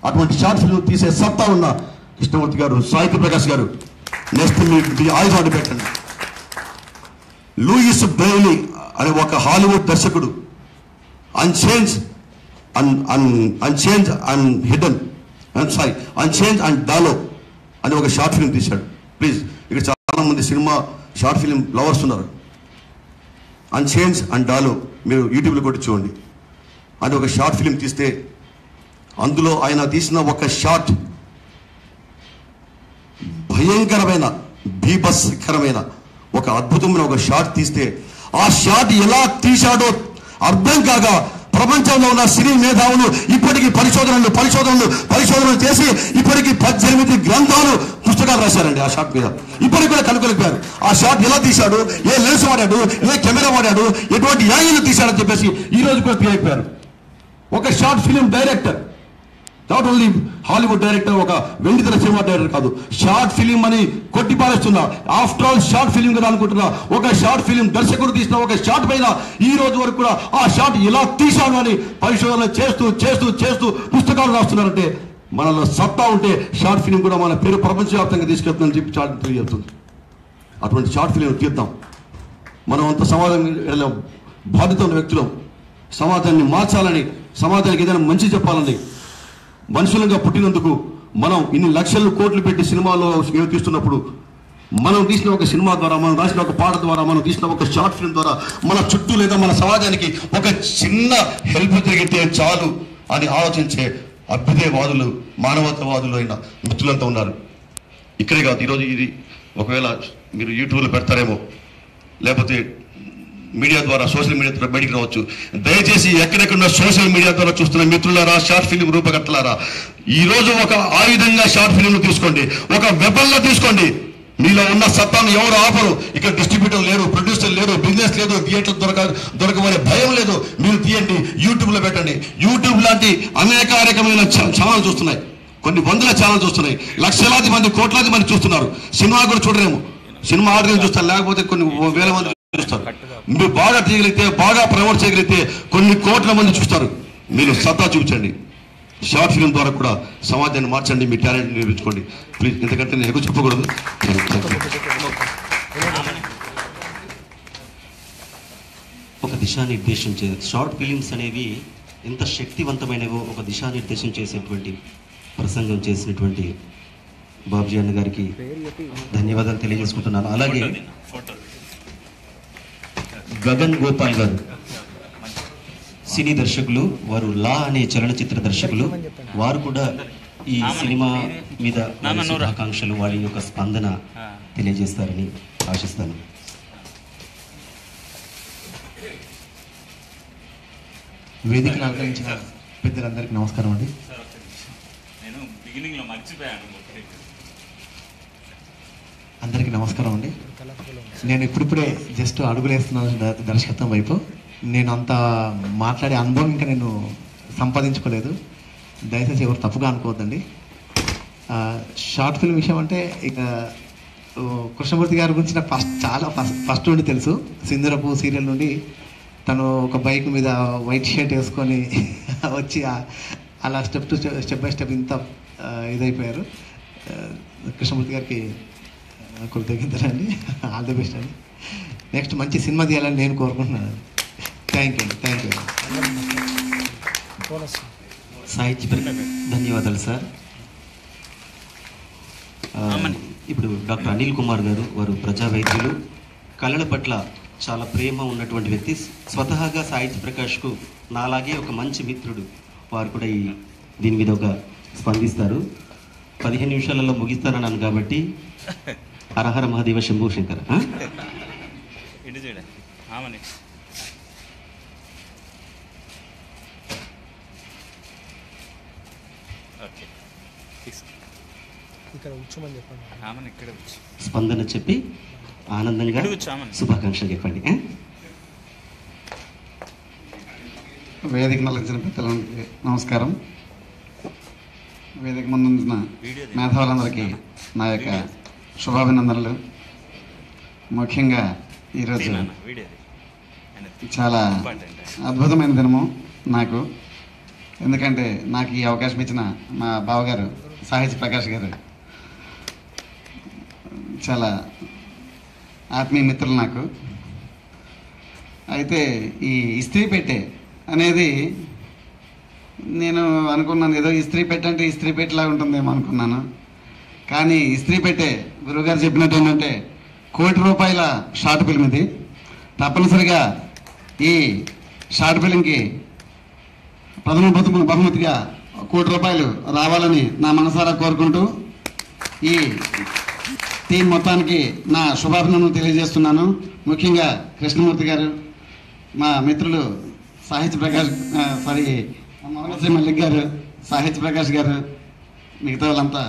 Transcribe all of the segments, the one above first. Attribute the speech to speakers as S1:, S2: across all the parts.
S1: అటువంటి short film తీసే సత్తా ఉన్న కృష్ణమూర్తి గారు సాహిత్య ప్రకాష్ గారు నెక్స్ట్ మీ మీ ఆయుధం అడ్డు పెట్టండి లూయిస్ బ్రెయిలీ అనే ఒక హాలీవుడ్ దర్శకుడు unchange un un unchange and hidden sorry unchange and డాలో అని ఒక షార్ట్ ఫిల్మ్ తీశాడు ప్లీజ్ ఇక్కడ చాలా మంది సినిమా షార్ట్ ఫిల్మ్ లవర్స్ ఉన్నారు అన్చేంజ్ అండ్ డాలో మీరు యూట్యూబ్లో కొట్టి చూడండి అని ఒక షార్ట్ ఫిల్మ్ తీస్తే అందులో ఆయన తీసిన ఒక షార్ట్ భయంకరమైన బీభత్సకరమైన ఒక అద్భుతమైన ఒక షాట్ తీస్తే ఆ షాట్ ఎలా తీశాడో అర్థం కాక ప్రపంచంలో ఉన్న సినీ మేధావులు ఇప్పటికీ పరిశోధనలు పరిశోధనలు పరిశోధనలు చేసి ఇప్పటికీ పద్దెనిమిది గ్రంథాలు పుస్తకాలు రాశారండి ఆ షాట్ మీద ఇప్పటికి కూడా కనుగొలిపారు ఆ షాట్ ఎలా తీశాడు ఏ లెన్స్ వాడాడు ఏ కెమెరా వాడాడు ఎటువంటి యాంగిల్ తీశాడని చెప్పేసి ఈ రోజు కూడా తీయకపోయారు ఒక short film director not only Hollywood director ఒక వెండితెర సినిమా డైరెక్టర్ కాదు షార్ట్ ఫిలిం అని కొట్టి పారేస్తున్నా ఆఫ్టర్ ఆల్ షార్ట్ ఫిలిం కదా అనుకుంటున్నా ఒక షార్ట్ ఫిలిం దర్శకుడు తీసిన ఒక షార్ట్ పైన ఈ రోజు వరకు కూడా ఆ షార్ట్ ఎలా తీశాను అని పరిశోధన చేస్తూ చేస్తూ చేస్తూ పుస్తకాలు రాస్తున్నారంటే మనలో సత్తా ఉంటే షార్ట్ ఫిలిం కూడా మన పేరు ప్రపంచవ్యాప్తంగా తీసుకెళ్తుందని చెప్పి చాట్ తెలియజేస్తుంది అటువంటి షార్ట్ ఫిలిం తీద్దాం మనం అంత సమాజం ఎడల బాధ్యత ఉన్న వ్యక్తులం సమాజాన్ని మార్చాలని సమాజానికి ఏదైనా మంచి చెప్పాలని మనుషులుగా పుట్టినందుకు మనం ఇన్ని లక్షలు కోట్లు పెట్టి సినిమాలో ఏమి తీస్తున్నప్పుడు మనం తీసిన ఒక సినిమా ద్వారా మనం రాసిన ఒక పాట ద్వారా మనం తీసిన ఒక షార్ట్ ఫిల్మ్ ద్వారా మన చుట్టూ లేదా మన సమాజానికి ఒక చిన్న హెల్ప్ జరిగితే చాలు అని ఆలోచించే అభ్యుదయవాదులు మానవతావాదులు అయిన మిత్రులంతా ఉన్నారు ఇక్కడే కాదు ఈరోజు ఇది ఒకవేళ మీరు యూట్యూబ్లో పెడతారేమో లేకపోతే మీడియా ద్వారా సోషల్ మీడియా ద్వారా బయటికి రావచ్చు దయచేసి ఎక్కడెక్కడ సోషల్ మీడియా ద్వారా చూస్తున్న మిత్రులారా షార్ట్ ఫిలిం రూపకర్తలారా ఈ రోజు ఒక ఆయుధంగా షార్ట్ ఫిలిం తీసుకోండి ఒక వెపన్లో తీసుకోండి మీలో ఉన్న సత్తాను ఎవరు ఆపరు ఇక్కడ డిస్ట్రిబ్యూటర్ లేరు ప్రొడ్యూసర్ లేరు బిజినెస్ లేదు థియేటర్ దొరక దొరకమనే భయం లేదు మీరు తీయండి యూట్యూబ్ లో పెట్టండి యూట్యూబ్ లాంటి అనేక రకమైన ఛానల్ చూస్తున్నాయి కొన్ని వందల ఛానల్ చూస్తున్నాయి లక్షలాది మంది కోట్లాది మంది చూస్తున్నారు సినిమా కూడా చూడలేము సినిమా ఆడియన్స్ చూస్తారు లేకపోతే కొన్ని వేల మంది చూస్తారు మీరు బాగా తీయగలిగితే బాగా ప్రమోట్ చేయగలిగితే కొన్ని కోట్ల మంది చూస్తారు మీరు సత్తా చూపించండి షార్ట్ ఫిల్మ్ ద్వారా కూడా సమాజాన్ని మార్చండి మీ టాలెంట్ నిరూపించుకోండి ప్లీజ్ ఎందుకంటే నేను ఎక్కువ చెప్పకూడదు
S2: ఒక దిశానిర్దేశం చే షార్ట్ ఫిలిమ్స్ అనేవి ఎంత శక్తివంతమైనవో ఒక దిశానిర్దేశం చేసేటువంటి ప్రసంగం చేసినటువంటి బాబుజీ అన్న గారికి ధన్యవాదాలు తెలియజేసుకుంటున్నాను అలాగే గగన్ గోపాల్ గారు సినీ దర్శకులు వారు లా అనే చలనచిత్ర దర్శకులు వారు కూడా ఈ సినిమా మీద వారి శుభాకాంక్షలు వారి యొక్క స్పందన తెలియజేస్తారని ఆశిస్తాను
S3: వేదికను అలంకరించిన పెద్దలందరికీ నమస్కారం అండి
S4: నేను బిగినింగ్ లో మర్చిపోయాను ఒకటి.
S3: అందరికీ నమస్కారం అండి నేను ఇప్పుడిప్పుడే జస్ట్ అడుగులేస్తున్నాను ద- దర్శకత్వం వైపు నేను అంత మాట్లాడే అనుభవం ఇంకా నేను సంపాదించుకోలేదు దయచేసి ఎవరు తప్పుగా అనుకోవద్దండి ఆ, షార్ట్ ఫిల్మ్ విషయం అంటే ఇక ఓ, కృష్ణమూర్తి గారి గురించి నాకు ఫస్ట్ చాలా ఫస్ట్ ఫస్ట్ నుండి తెలుసు సింధురపు సీరియల్ నుండి తను ఒక బైక్ మీద వైట్ షర్ట్ వేసుకొని వచ్చి ఆ- అలా step to step by step ఇంత ఆ, ఇదైపోయారు ఆ, కృష్ణమూర్తి గారికి కృతజ్ఞతలండి ఆల్ ది బెస్ట్ అండి నెక్స్ట్ మంచి సినిమా తీయాలని నేను కోరుకుంటున్నాను థ్యాంక్ యూ అండి థ్యాంక్ యూ
S2: సాహిత్య ప్ర- ధన్యవాదాలు సార్ ఆ, ఇప్పుడు డాక్టర్ అనిల్ కుమార్ గారు వారు ప్రజా వైద్యులు కళల పట్ల చాలా ప్రేమ ఉన్నటువంటి వ్యక్తి స్వతహాగా సాహిత్య ప్రకాష్కు నాలాగే ఒక మంచి మిత్రుడు వారు కూడా ఈ దీని మీద ఒక స్పందిస్తారు పదిహేను నిమిషాలలో ముగిస్తానన్నాను కాబట్టి హరహర మహాదేవ శంభు శంకర్ ఆ?
S4: ఇటు చూడ ఆమని ఓకే తీసుకో.
S5: ఇక్కడ కూర్చోమని చెప్పండి
S4: ఆమెను ఇక్కడ కూర్చో.
S2: స్పందన చెప్పి ఆనందంగా
S4: ఇక్కడ కూర్చోమని
S2: శుభాకాంక్షలు చెప్పండి ఆ?
S6: వేదిక నలచిన పెద్దలందరికీ నమస్కారం వేదిక ముందు ఉంచిన మేధావులందరికీ నా యొక్క శుభాభినందనలు ముఖ్యంగా ఈరోజు
S4: నాన్న వీడియోది ఆయన
S6: చాలా
S4: ఇంపార్టెంట్
S6: అద్భుతమైన దినము నాకు ఎందుకంటే నాకు ఈ అవకాశం ఇచ్చిన మా బావగారు సాహిత్య ప్రకాష్ గారు చాలా ఆత్మీయ మిత్రులు నాకు అయితే ఈ ఇస్త్రీ పెట్టే అనేది నేను అనుకున్నాను ఏదో ఇస్త్రీ పెట్టే అంటే ఇస్త్రీ పెట్టేలా ఉంటుందేమో అనుకున్నాను కానీ ఇస్త్రీ పెట్టే గురువుగారు చెప్పినట్టు ఏంటంటే కోటి రూపాయల షార్ట్ ఫిల్మ్ ఇది తప్పనిసరిగా ఈ షార్ట్ ఫిల్మ్కి ప్రథమ బహుమ బహుమతిగా కోటి రూపాయలు రావాలని నా మనసారా కోరుకుంటూ ఈ టీం మొత్తానికి నా శుభాభినందనలు తెలియజేస్తున్నాను ముఖ్యంగా కృష్ణమూర్తి గారు మా మిత్రులు సాహిత్య ప్రకాష్ ఆ, సారీ మౌనశ్రీ మల్లిక్ గారు సాహిత్య ప్రకాష్ గారు మిగతా వాళ్ళంతా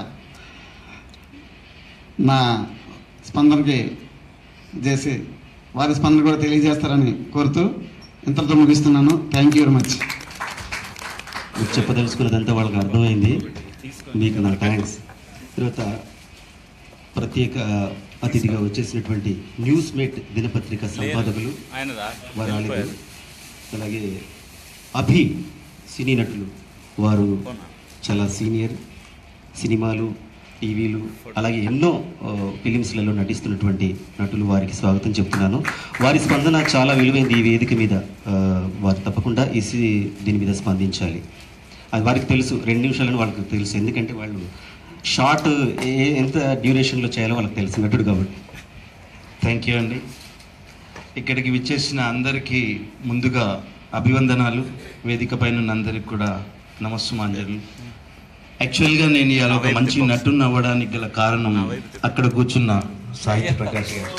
S6: నా స్పందనకి చేసి వారి స్పందన కూడా తెలియజేస్తారని కోరుతూ ఇంతటితో ముగిస్తున్నాను థ్యాంక్ యూ వెరీ మచ్
S2: మీరు చెప్పదలుచుకున్నదంతా వాళ్ళకి అర్థమైంది మీకు నా థ్యాంక్స్ తర్వాత ప్రత్యేక అతిథిగా వచ్చేసినటువంటి న్యూస్ మేట్ దినపత్రిక సంపాదకులు
S4: ఆయన రా
S2: వారు రాలేదు అలాగే అభి సినీ నటులు వారు చాలా సీనియర్ సినిమాలు టీవీలు అలాగే ఎన్నో ఆ, ఫిలిమ్స్లలో నటిస్తున్నటువంటి నటులు వారికి స్వాగతం చెప్తున్నాను వారి స్పందన చాలా విలువైంది ఈ వేదిక మీద ఆ, వారు తప్పకుండా ఈ సి- దీని మీద స్పందించాలి అది వారికి తెలుసు రెండు నిమిషాలని వాళ్ళకి తెలుసు ఎందుకంటే వాళ్ళు షార్ట్ ఏ ఎంత డ్యూరేషన్లో చేయాలో వాళ్ళకి తెలుసు నటుడు కాబట్టి
S7: థ్యాంక్ యూ అండి ఇక్కడికి విచ్చేసిన అందరికీ ముందుగా అభివందనాలు వేదిక పైన ఉన్న అందరికి కూడా నమస్సుమాంజలు యాక్చువల్గా నేను ఇవాళ ఒక మంచి నటుని అవ్వడానికి గల కారణం అక్కడ కూర్చున్న సాహిత్య ప్రకాష్ గారు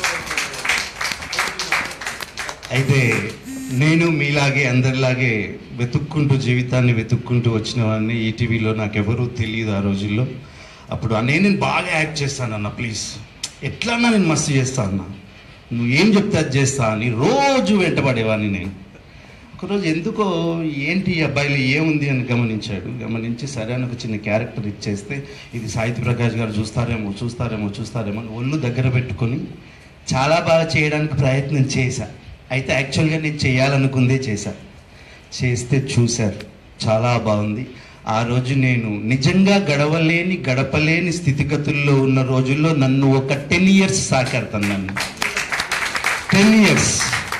S7: అయితే నేను మీలాగే అందరిలాగే వెతుక్కుంటూ జీవితాన్ని వెతుక్కుంటూ వచ్చిన వాడిని ఈటీవీలో నాకు ఎవరూ తెలియదు ఆ రోజుల్లో అప్పుడు "అనే నేను బాగా యాక్ట్ చేస్తానన్న ప్లీజ్ ఎట్లన్నా నేను మస్తు చేస్తా అన్న నువ్వు ఏం చెప్తే అది చేస్తా అని రోజు వెంటబడేవాడిని నేను ఒకరోజు ఎందుకో ఏంటి ఈ అబ్బాయిలో ఏముంది అని గమనించాడు గమనించి సరే అని ఒక చిన్న క్యారెక్టర్ ఇచ్చేస్తే ఇది సాహిత్య ప్రకాష్ గారు చూస్తారేమో చూస్తారేమో చూస్తారేమో అని ఒళ్ళు దగ్గర పెట్టుకొని చాలా బాగా చేయడానికి ప్రయత్నం చేశా అయితే యాక్చువల్గా నేను చేయాలనుకుందే చేశా చేస్తే చూశారు చాలా బాగుంది ఆ రోజు నేను నిజంగా గడవలేని గడపలేని స్థితిగతుల్లో ఉన్న రోజుల్లో నన్ను ఒక టెన్ ఇయర్స్ సాకారు నన్ను టెన్ ఇయర్స్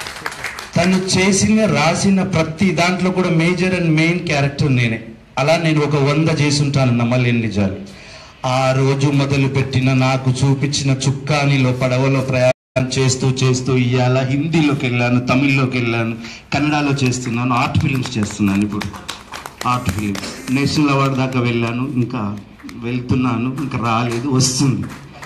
S7: తను చేసిన రాసిన ప్రతి దాంట్లో కూడా మేజర్ అండ్ మెయిన్ క్యారెక్టర్ నేనే అలా నేను ఒక వంద చేసుంటాను నమ్మలేని నిజాలు ఆ రోజు మొదలు పెట్టిన నాకు చూపించిన చుక్కానిలో పడవలో ప్రయాణం చేస్తూ చేస్తూ ఇవాళ హిందీలోకి వెళ్ళాను తమిళ్లోకి వెళ్ళాను కన్నడలో చేస్తున్నాను ఆర్ట్ ఫిలిమ్స్ చేస్తున్నాను ఇప్పుడు ఆర్ట్ ఫిలిమ్స్ నేషనల్ అవార్డు దాకా వెళ్ళాను ఇంకా వెళ్తున్నాను ఇంకా రాలేదు వస్తుంది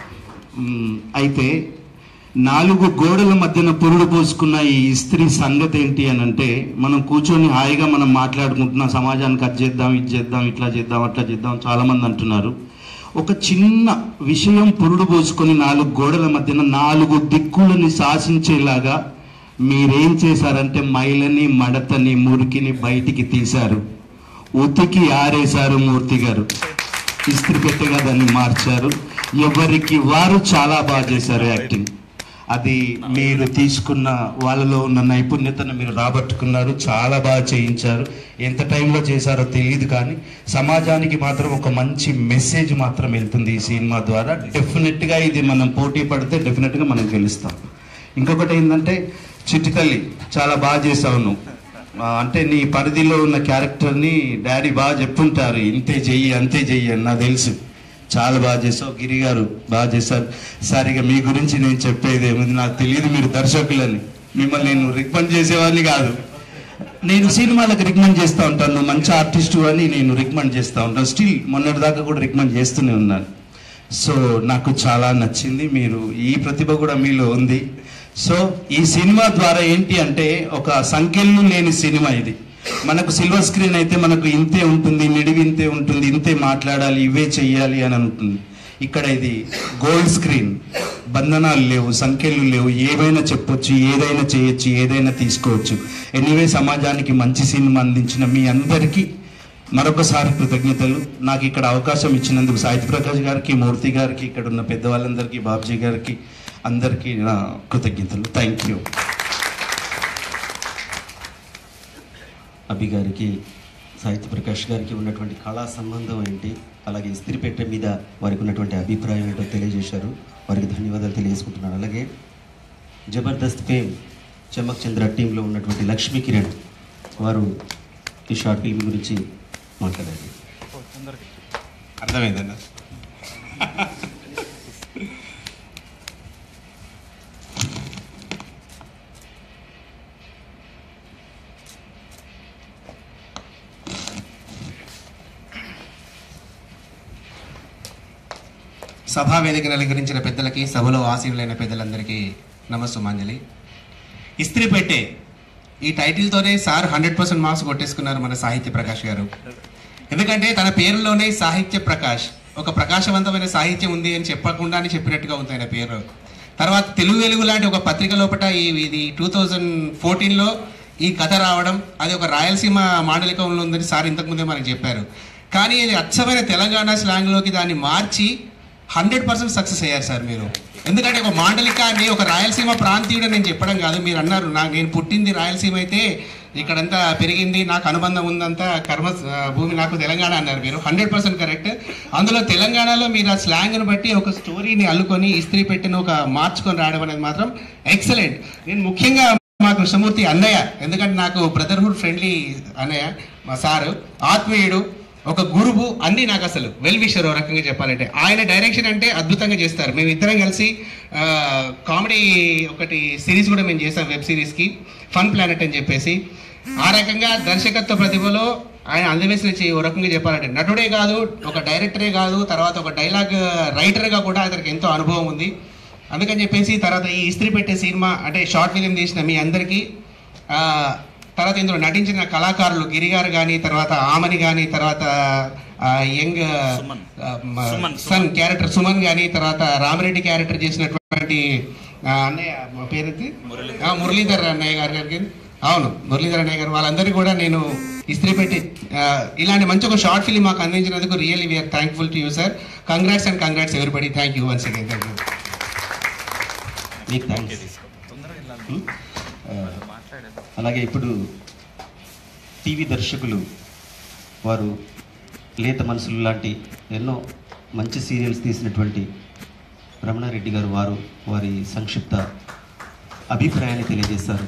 S7: మ్, అయితే నాలుగు గోడల మధ్యన పురుడు పోసుకున్న ఈ ఇస్త్రీ సంగతి ఏంటి అని అంటే మనం కూర్చొని హాయిగా మనం మాట్లాడుకుంటున్నాం సమాజానికి అది చేద్దాం ఇది చేద్దాం ఇట్లా చేద్దాం అట్లా చేద్దాం చాలా మంది అంటున్నారు ఒక చిన్న విషయం పురుడు పోసుకొని నాలుగు గోడల మధ్యన నాలుగు దిక్కులని శాసించేలాగా మీరేం చేశారంటే మైలని మడతని మురికిని బయటికి తీశారు ఉతికి ఆరేశారు మూర్తి గారు ఇస్త్రీ పెట్టగా దాన్ని మార్చారు ఎవరికి వారు చాలా బాగా చేశారు యాక్టింగ్ అది మీరు తీసుకున్న వాళ్ళలో ఉన్న నైపుణ్యతను మీరు రాబట్టుకున్నారు చాలా బాగా చేయించారు ఎంత టైంలో చేశారో తెలియదు కానీ సమాజానికి మాత్రం ఒక మంచి మెసేజ్ మాత్రం వెళ్తుంది ఈ సినిమా ద్వారా డెఫినెట్గా ఇది మనం పోటీ పడితే డెఫినెట్గా మనం గెలుస్తాం ఇంకొకటి ఏంటంటే చిట్టి తల్లి చాలా బాగా చేసావు నువ్వు ఆ, అంటే నీ పరిధిలో ఉన్న క్యారెక్టర్ని డాడీ బాగా చెప్పుంటారు ఇంతే చెయ్యి అంతే చెయ్యి అని నాకు తెలుసు చాలా బాగా చేసావు గిరి గారు బాగా చేశారు సార్ ఇక మీ గురించి నేను చెప్పేది ఏముంది నాకు తెలియదు మీరు దర్శకులని మిమ్మల్ని నేను రికమెండ్ చేసేవాడిని కాదు నేను సినిమాలకు రికమెండ్ చేస్తూ ఉంటాను నువ్వు మంచి ఆర్టిస్టు అని నేను రికమెండ్ చేస్తూ ఉంటాను స్టిల్ మొన్నటి దాకా కూడా రికమెండ్ చేస్తూనే ఉన్నాను సో నాకు చాలా నచ్చింది మీరు ఈ ప్రతిభ కూడా మీలో ఉంది సో ఈ సినిమా ద్వారా ఏంటి అంటే ఒక సంఖ్యలు లేని సినిమా ఇది మనకు సిల్వర్ స్క్రీన్ అయితే మనకు ఇంతే ఉంటుంది నిడివి ఇంతే ఉంటుంది ఇంతే మాట్లాడాలి ఇవే చెయ్యాలి అని ఉంటుంది ఇక్కడ ఇది గోల్డ్ స్క్రీన్ బంధనాలు లేవు సంఖ్యలు లేవు ఏవైనా చెప్పొచ్చు ఏదైనా చేయొచ్చు ఏదైనా తీసుకోవచ్చు ఎనీవే సమాజానికి మంచి సినిమా అందించిన మీ అందరికీ మరొకసారి కృతజ్ఞతలు నాకు ఇక్కడ అవకాశం ఇచ్చినందుకు సాహిత్య ప్రకాష్ గారికి మూర్తి గారికి ఇక్కడ ఉన్న పెద్దవాళ్ళందరికీ బాబ్జీ గారికి అందరికీ నా కృతజ్ఞతలు థ్యాంక్ యూ
S2: అభి గారికి సాహిత్య ప్రకాష్ గారికి ఉన్నటువంటి కళా సంబంధం ఏంటి అలాగే ఇస్త్రీపేట మీద వారికి ఉన్నటువంటి అభిప్రాయం ఏంటో తెలియజేశారు వారికి ధన్యవాదాలు తెలియజేసుకుంటున్నాను అలాగే జబర్దస్త్ ఫేమ్ చమక్ చంద్ర టీంలో ఉన్నటువంటి లక్ష్మీ కిరణ్ వారు ఈ షార్ట్ ఫిల్మ్ గురించి మాట్లాడారు
S7: అర్థమైందన్న
S8: సభా వేదికను అలంకరించిన పెద్దలకి సభలో ఆశీనులైన పెద్దలందరికీ నమస్సుమాంజలి ఇస్త్రీ పెట్టే ఈ టైటిల్తోనే సార్ హండ్రెడ్ పర్సెంట్ మార్క్స్ కొట్టేసుకున్నారు మన సాహిత్య ప్రకాష్ గారు ఎందుకంటే తన పేరులోనే సాహిత్య ప్రకాష్ ఒక ప్రకాశవంతమైన సాహిత్యం ఉంది అని చెప్పకుండానే చెప్పినట్టుగా ఉంది ఆయన పేరు తర్వాత తెలుగు వెలుగు లాంటి ఒక పత్రిక లోపల ఈ ఇది టూ థౌజండ్ ఫోర్టీన్లో ఈ కథ రావడం అది ఒక రాయలసీమ మాండలికంలో ఉందని సార్ ఇంతకుముందే మనకు చెప్పారు కానీ ఇది అచ్చమైన తెలంగాణ స్లాంగ్లోకి దాన్ని మార్చి హండ్రెడ్ పర్సెంట్ సక్సెస్ అయ్యారు సార్ మీరు ఎందుకంటే ఒక మాండలికాన్ని ఒక రాయలసీమ ప్రాంతీయుడు నేను చెప్పడం కాదు మీరు అన్నారు నాకు నేను పుట్టింది రాయలసీమ అయితే ఇక్కడంతా పెరిగింది నాకు అనుబంధం ఉందంతా కర్మ ఆ, భూమి నాకు తెలంగాణ అన్నారు మీరు హండ్రెడ్ పర్సెంట్ కరెక్ట్ అందులో తెలంగాణలో మీరు ఆ స్లాంగ్ను బట్టి ఒక స్టోరీని అల్లుకొని ఇస్త్రీ పెట్టిన ఒక మార్చుకొని రావడం అనేది మాత్రం ఎక్సలెంట్ నేను ముఖ్యంగా మా కృష్ణమూర్తి అన్నయ్య ఎందుకంటే నాకు బ్రదర్హుడ్ ఫ్రెండ్లీ అన్నయ్య మా సారు ఆత్మీయుడు ఒక గురువు అన్ని నాకు అసలు వెల్ విషర్ ఓ రకంగా చెప్పాలంటే ఆయన డైరెక్షన్ అంటే అద్భుతంగా చేస్తారు మేము ఇద్దరం కలిసి కామెడీ ఒకటి సిరీస్ కూడా మేము చేసాం వెబ్ సిరీస్కి ఫన్ ప్లానెట్ అని చెప్పేసి ఆ రకంగా దర్శకత్వ ప్రతిభలో ఆయన అందవేసిన చేయి ఓ రకంగా చెప్పాలంటే నటుడే కాదు ఒక డైరెక్టరే కాదు తర్వాత ఒక డైలాగ్ రైటర్గా కూడా అతనికి ఎంతో అనుభవం ఉంది అందుకని చెప్పేసి తర్వాత ఈ ఇస్త్రీ పెట్టే సినిమా అంటే షార్ట్ ఫిలిం తీసిన మీ అందరికీ ఆ, తర్వాత ఇందులో నటించిన కళాకారులు గిరి గారు కానీ తర్వాత ఆమని కానీ తర్వాత ఆ, యంగ్
S4: సుమన్.
S8: ఆ, మ-
S4: సుమన్,
S8: సన్ క్యారెక్టర్ సుమన్ కానీ తర్వాత రామరెడ్డి క్యారెక్టర్ చేసినటువంటి ఆ, అన్నయ్య మా పేరైతే ఆ, మురళీధర్ అన్నయ్య గారి గారికి అవును మురళీధర్ అన్నయ్య గారు వాళ్ళందరికీ కూడా నేను ఇస్త్రీ పెట్టి ఆ, ఇలాంటి మంచి ఒక షార్ట్ ఫిల్మ్ మాకు అందించినందుకు really we are thankful to you sir congrats and congrats everybody thank you once again thank you
S2: మీకు థ్యాంక్స్ అలాగే ఇప్పుడు టీవీ దర్శకులు వారు లేత మనసులు లాంటి ఎన్నో మంచి సీరియల్స్ తీసినటువంటి రమణారెడ్డి గారు వారు వారి సంక్షిప్త అభిప్రాయాన్ని తెలియజేస్తారు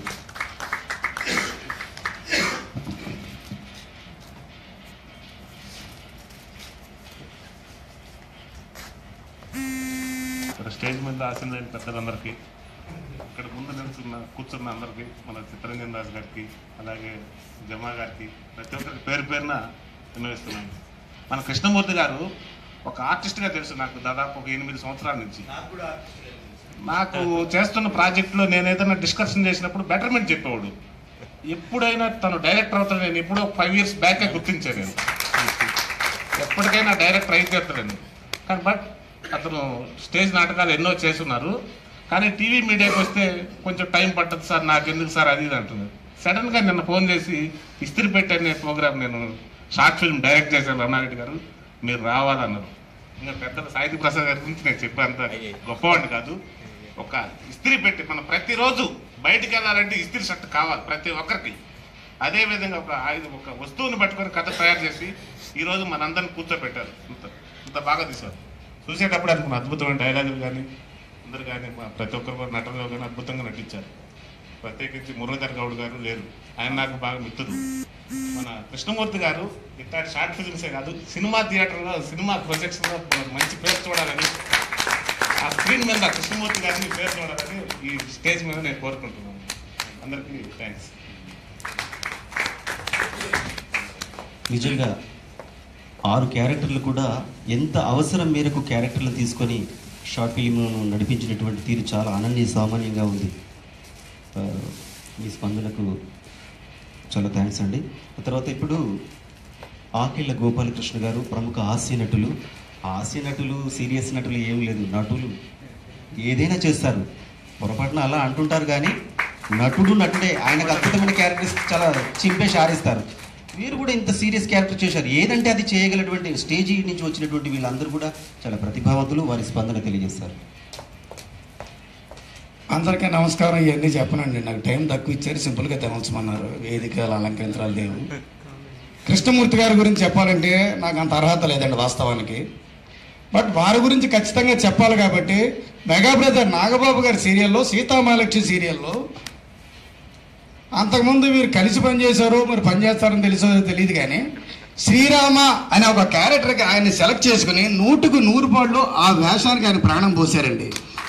S9: ఇక్కడ స్టేజ్ మీద ఆశీనులైన పెద్దలందరికీ ఇక్కడ ముందు నిలుచున్న కూర్చున్న అందరికీ మన చిత్తరంజన్ రాజు గారికి అలాగే జమా గారికి ప్రతి ఒక్కరికి పేరు పేరున విన్నవిస్తున్నాను మన కృష్ణమూర్తి గారు ఒక ఆర్టిస్ట్గా తెలుసు నాకు దాదాపు ఒక ఎనిమిది సంవత్సరాల నుంచి నాకు చేస్తున్న ప్రాజెక్టులో నేను ఏదైనా డిస్కషన్ చేసినప్పుడు బెటర్మెంట్ చెప్పేవాడు ఎప్పుడైనా తను డైరెక్టర్ అవుతాడు నేను ఎప్పుడో ఫైవ్ ఇయర్స్ బ్యాకే గుర్తించాను నేను ఎప్పటికైనా డైరెక్టర్ అయిపోతాడని కానీ బట్ అతను స్టేజ్ నాటకాలు ఎన్నో చేస్తున్నారు కానీ టీవీ మీడియాకి వస్తే కొంచెం టైం పట్టదు సార్ నాకు ఎందుకు సార్ అది ఇది అంటున్నారు సడన్ గా నిన్న ఫోన్ చేసి ఇస్త్రీ పెట్టే అనే ప్రోగ్రామ్ నేను షార్ట్ ఫిల్మ్ డైరెక్ట్ చేశాను రమణారెడ్డి గారు మీరు రావాలన్నారు ఇంకా పెద్దల సాహితీ ప్రసాద్ గారి గురించి నేను చెప్పేంత గొప్పవాడిని కాదు ఒక ఇస్త్రీ పెట్టి మనం ప్రతిరోజు బయటికి వెళ్ళాలంటే ఇస్త్రీ షర్ట్ కావాలి ప్రతి ఒక్కరికి అదే విధంగా ఒక ఆయుధం ఒక వస్తువుని పట్టుకొని కథ తయారు చేసి ఈ రోజు మనందరిని కూర్చోబెట్టారు ఇంత ఇంత బాగా తీశారు చూసేటప్పుడు అనుకున్న అద్భుతమైన డైలాగులు కానీ అందరు కానీ మా ప్రతి ఒక్కరు కూడా నటనలో కానీ అద్భుతంగా నటించారు ప్రత్యేకించి మురళీధర్ గౌడ్ గారు లేరు ఆయన నాకు బాగా మిత్రుడు మన కృష్ణమూర్తి గారు ఇట్లాంటి షార్ట్ ఫిల్మ్సే కాదు సినిమా థియేటర్లో సినిమా ప్రొజెక్షన్లో మంచి పేరు చూడాలని ఆ స్క్రీన్ మీద కృష్ణమూర్తి గారిని పేరు చూడాలని ఈ స్టేజ్ మీద నేను కోరుకుంటున్నాను అందరికీ థ్యాంక్స్
S2: నిజంగా ఆరు క్యారెక్టర్లు కూడా ఎంత అవసరం మేరకు క్యారెక్టర్లు తీసుకొని షార్ట్ ఫిల్మ్ను నడిపించినటువంటి తీరు చాలా అనన్య సామాన్యంగా ఉంది ఆ, మీ స్పందనకు చాలా థ్యాంక్స్ అండి ఆ తర్వాత ఇప్పుడు ఆకిళ్ళ గోపాలకృష్ణ గారు ప్రముఖ హాస్య నటులు హాస్య నటులు సీరియస్ నటులు ఏం లేదు నటులు ఏదైనా చేస్తారు పొరపాటున అలా అంటుంటారు కానీ నటుడు నటుడే ఆయనకు అద్భుతమైన క్యారెక్టర్స్ చాలా చింపేసి ఆరేస్తారు వీరు కూడా ఇంత సీరియస్ క్యారెక్టర్ చేశారు ఏదంటే అది చేయగలటువంటి స్టేజీ నుంచి వచ్చినటువంటి వీళ్ళందరూ కూడా చాలా ప్రతిభావంతులు వారి స్పందన తెలియజేస్తారు
S10: అందరికీ నమస్కారం ఇవన్నీ చెప్పనండి నాకు టైం తక్కువ ఇచ్చారు సింపుల్గా తెలవచ్చమన్నారు వేదికలు అలంకరించరాలు లేవు కృష్ణమూర్తి గారి గురించి చెప్పాలంటే నాకు అంత అర్హత లేదండి వాస్తవానికి బట్ వారి గురించి ఖచ్చితంగా చెప్పాలి కాబట్టి మెగా బ్రదర్ నాగబాబు గారి సీరియల్లో సీతామహాలక్ష్మి సీరియల్లో అంతకుముందు మీరు కలిసి పనిచేశారు మీరు పనిచేస్తారని తెలుసో తెలియదు కానీ శ్రీరామ అనే ఒక క్యారెక్టర్కి ఆయన సెలెక్ట్ చేసుకుని నూటుకు నూరు పాళ్ళు ఆ వేషానికి ఆయన ప్రాణం పోసారండి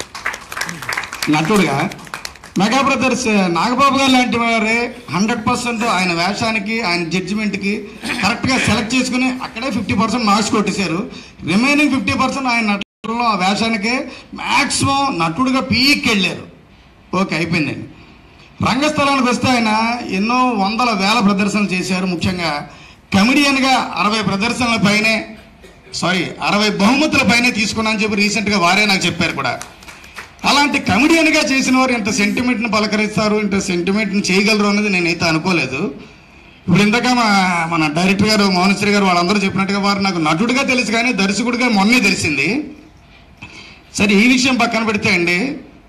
S10: నటుడుగా మెగా బ్రదర్స్ నాగబాబు గారు లాంటి వారే హండ్రెడ్ పర్సెంట్ ఆయన వేషానికి ఆయన జడ్జిమెంట్కి కరెక్ట్గా సెలెక్ట్ చేసుకుని అక్కడే ఫిఫ్టీ పర్సెంట్ మార్క్స్ కొట్టేశారు రిమైనింగ్ ఫిఫ్టీ పర్సెంట్ ఆయన నటుల్లో ఆ వేషానికే మ్యాక్సిమం నటుడుగా పీక్ వెళ్ళారు ఓకే అయిపోయిందండి రంగస్థలానికి వస్తే ఆయన ఎన్నో వందల వేల ప్రదర్శనలు చేశారు ముఖ్యంగా కమెడియన్గా అరవై ప్రదర్శనల పైనే సారీ అరవై బహుమతుల పైనే తీసుకున్నా అని చెప్పి రీసెంట్గా వారే నాకు చెప్పారు కూడా అలాంటి కమెడియన్గా చేసిన వారు ఇంత సెంటిమెంట్ని పలకరిస్తారు ఇంత సెంటిమెంట్ని చేయగలరు అనేది నేనైతే అనుకోలేదు ఇప్పుడు ఇందాక మా మన డైరెక్టర్ గారు మౌనశ్రీ గారు వాళ్ళందరూ చెప్పినట్టుగా వారు నాకు నటుడిగా తెలుసు కానీ దర్శకుడిగా మొన్నే తెలిసింది సరే ఈ విషయం పక్కన పెడితే అండి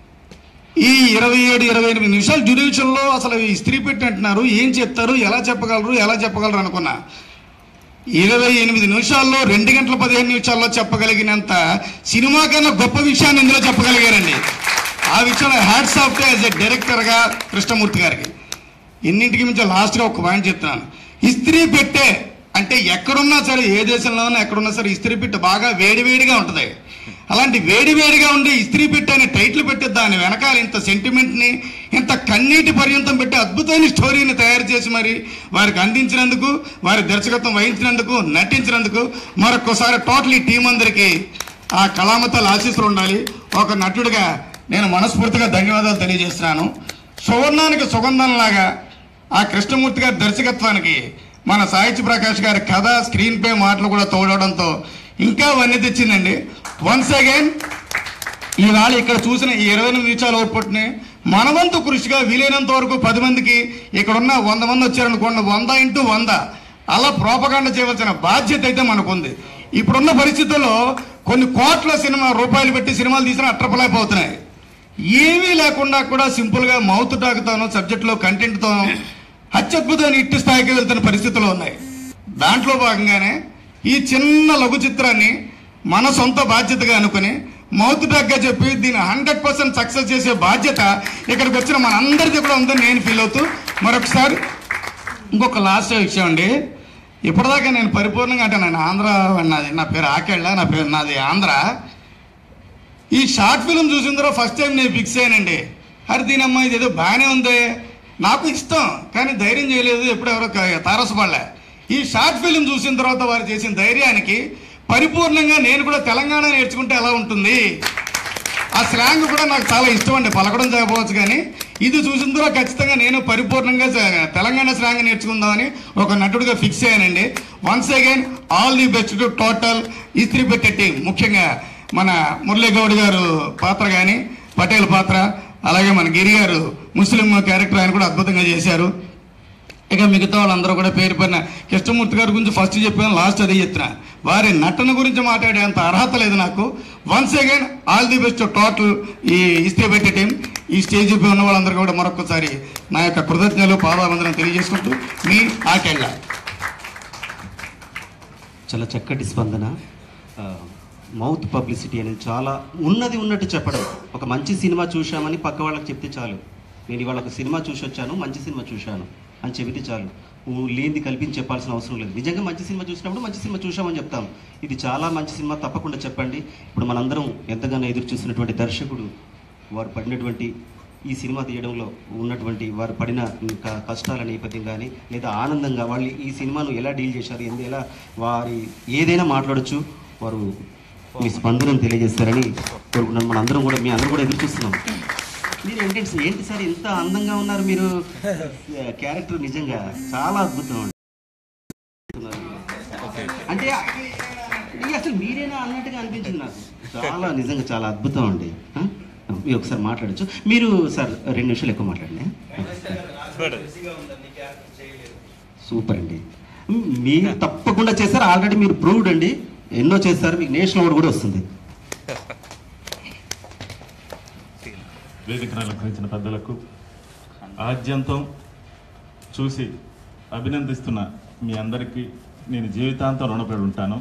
S10: ఈ ఇరవై ఏడు ఇరవై ఎనిమిది నిమిషాలు డ్యూరేషన్లో అసలు ఈ స్త్రీ పెట్టి అంటున్నారు ఏం చెప్తారు ఎలా చెప్పగలరు ఎలా చెప్పగలరు అనుకున్నా ఇరవై ఎనిమిది నిమిషాల్లో రెండు గంటల పదిహేను నిమిషాల్లో చెప్పగలిగినంత సినిమా కన్నా గొప్ప విషయాన్ని ఇందులో చెప్పగలిగారండి ఆ విషయంలో హ్యాట్స్ ఆఫ్ యాజ్ ఎ డైరెక్టర్గా కృష్ణమూర్తి గారికి ఎన్నింటికి మించి లాస్ట్గా ఒక పాయింట్ చెప్తున్నాను ఇస్త్రీ పెట్టే అంటే ఎక్కడున్నా సరే ఏ దేశంలో ఉన్నా ఎక్కడున్నా సరే ఇస్త్రీ పెట్టె బాగా వేడివేడిగా ఉంటుంది అలాంటి వేడివేడిగా ఉండే ఇస్త్రీ పెట్టె అనే టైటిల్ పెట్టి దాని వెనకాల ఇంత సెంటిమెంట్ని ఇంత కన్నీటి పర్యంతం పెట్టి అద్భుతమైన స్టోరీని తయారు చేసి మరి వారికి అందించినందుకు వారి దర్శకత్వం వహించినందుకు నటించినందుకు మరొకసారి టోటల్ ఈ టీం అందరికీ ఆ కళామతల ఆశీస్సులు ఉండాలి ఒక నటుడిగా నేను మనస్ఫూర్తిగా ధన్యవాదాలు తెలియజేస్తున్నాను సువర్ణానికి సుగంధంలాగా ఆ కృష్ణమూర్తి గారి దర్శకత్వానికి మన సాహిత్య ప్రకాష్ గారి కథ స్క్రీన్ పే మాటలు కూడా తోడవడంతో ఇంకా వన్నీ తెచ్చిందండి వన్స్ అగైన్ ఈవేళ ఇక్కడ చూసిన ఈ ఇరవై ఎనిమిది నిమిషాల అవుట్పుట్ని మనవంతు కృషిగా వీలైనంత వరకు పది మందికి ఇక్కడ ఉన్న వంద మంది వచ్చారనుకోండి వంద ఇంటూ వంద అలా ప్రోపకాండ చేయవలసిన బాధ్యత అయితే మనకుంది ఇప్పుడున్న పరిస్థితుల్లో కొన్ని కోట్ల సినిమా రూపాయలు పెట్టి సినిమాలు తీసిన అట్రపలైపోతున్నాయి ఏమీ లేకుండా కూడా సింపుల్గా మౌత్ టాక్తోనూ సబ్జెక్టులో కంటెంట్తోనూ అత్యద్భుతమైన ఇట్టి స్థాయికి వెళ్తున్న పరిస్థితులు ఉన్నాయి దాంట్లో భాగంగానే ఈ చిన్న లఘు చిత్రాన్ని మన సొంత బాధ్యతగా అనుకుని మౌత్ టాక్గా చెప్పి దీన్ని హండ్రెడ్ పర్సెంట్ సక్సెస్ చేసే బాధ్యత ఇక్కడికి వచ్చిన మన అందరిది కూడా ఉందని నేను ఫీల్ అవుతూ మరొకసారి ఇంకొక లాస్ట్ విషయం అండి ఇప్పటిదాకా నేను పరిపూర్ణంగా అంటే నేను ఆంధ్ర నాది నా పేరు ఆకేళ్ళ నా పేరు నాది ఆంధ్ర ఈ షార్ట్ ఫిల్మ్ చూసిన తర్వాత ఫస్ట్ టైం నేను ఫిక్స్ అయ్యానండి హరి దీనమ్మ ఇది ఏదో బాగానే ఉంది నాకు ఇష్టం కానీ ధైర్యం చేయలేదు ఎప్పుడు ఎవరో క- తారసపడలే ఈ షార్ట్ ఫిల్మ్ చూసిన తర్వాత వారు చేసిన ధైర్యానికి పరిపూర్ణంగా నేను కూడా తెలంగాణ నేర్చుకుంటే ఎలా ఉంటుంది ఆ స్లాంగ్ కూడా నాకు చాలా ఇష్టం అండి పలకడం చెప్పవచ్చు కానీ ఇది చూసిన తర్వాత ఖచ్చితంగా నేను పరిపూర్ణంగా స- తెలంగాణ స్లాంగ్ నేర్చుకుందామని ఒక నటుడిగా ఫిక్స్ అయ్యానండి once again all the best to total Istri Pette team ముఖ్యంగా మన మురళీ గౌడ్ గారు పాత్ర కానీ పటేల్ పాత్ర అలాగే మన గిరి గారు ముస్లిం క్యారెక్టర్ ఆయన కూడా అద్భుతంగా చేశారు ఇక మిగతా వాళ్ళందరూ కూడా పేరు పైన కృష్ణమూర్తి గారి గురించి ఫస్ట్ చెప్పాను లాస్ట్ అదే చెప్తున్నా వారి నటన గురించి మాట్లాడేంత అర్హత లేదు నాకు once again all the best total ఈ ఇస్తే పెట్టే టీం ఈ స్టేజ్ పై ఉన్న వాళ్ళందరూ కూడా మరొకసారి నా యొక్క కృతజ్ఞతలు పాదాలందరం తెలియజేసుకుంటూ మీ ఆకెళ్ళ
S2: చాలా చక్కటి స్పందన ఆ, మౌత్ పబ్లిసిటీ అనేది చాలా ఉన్నది ఉన్నట్టు చెప్పడం ఒక మంచి సినిమా చూశామని పక్క వాళ్ళకి చెప్తే చాలు నేను ఇవాళ ఒక సినిమా చూసి వచ్చాను మంచి సినిమా చూశాను అని చెబితే చాలు ఊ లేనిది కల్పించి చెప్పాల్సిన అవసరం లేదు నిజంగా మంచి సినిమా చూసినప్పుడు మంచి సినిమా చూశామని చెప్తాం ఇది చాలా మంచి సినిమా తప్పకుండా చెప్పండి ఇప్పుడు మనందరం ఎంతగానో ఎదురు చూస్తున్నటువంటి దర్శకుడు వారు పడినటువంటి ఈ సినిమా తీయడంలో ఉన్నటువంటి వారు పడిన క- కష్టాల నేపథ్యం కానీ లేదా ఆనందంగా వాళ్ళు ఈ సినిమాను ఎలా డీల్ చేశారు ఎందు ఎలా వారి ఏదైనా మాట్లాడొచ్చు వారు మీ స్పందనను తెలియజేస్తారని కోరుకున్నాను మన అందరం కూడా మీ అందరం కూడా ఎదురు చూస్తున్నాం మీరు ఏంటి ఏంటి సార్ ఎంత అందంగా ఉన్నారు మీరు క్యారెక్టర్ నిజంగా చాలా అద్భుతం అండి అంటే ఇది అసలు మీరేనా అన్నట్టుగా అనిపించింది నాకు చాలా నిజంగా చాలా అద్భుతం అండి ఆ? మీరు ఒకసారి మాట్లాడచ్చు మీరు సార్ రెండు నిమిషాలు ఎక్కువ మాట్లాడండి సూపర్ అండి మీరు తప్పకుండా చేస్తారు ఆల్రెడీ మీరు ప్రూవ్డ్ అండి ఎన్నో చేస్తారు మీకు నేషనల్ అవార్డు కూడా వస్తుంది
S4: వేదికను అలంకరించిన పెద్దలకు ఆద్యంతం చూసి అభినందిస్తున్న
S11: మీ అందరికీ నేను జీవితాంతం రుణపడి ఉంటాను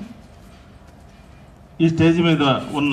S11: ఈ స్టేజ్ మీద ఉన్న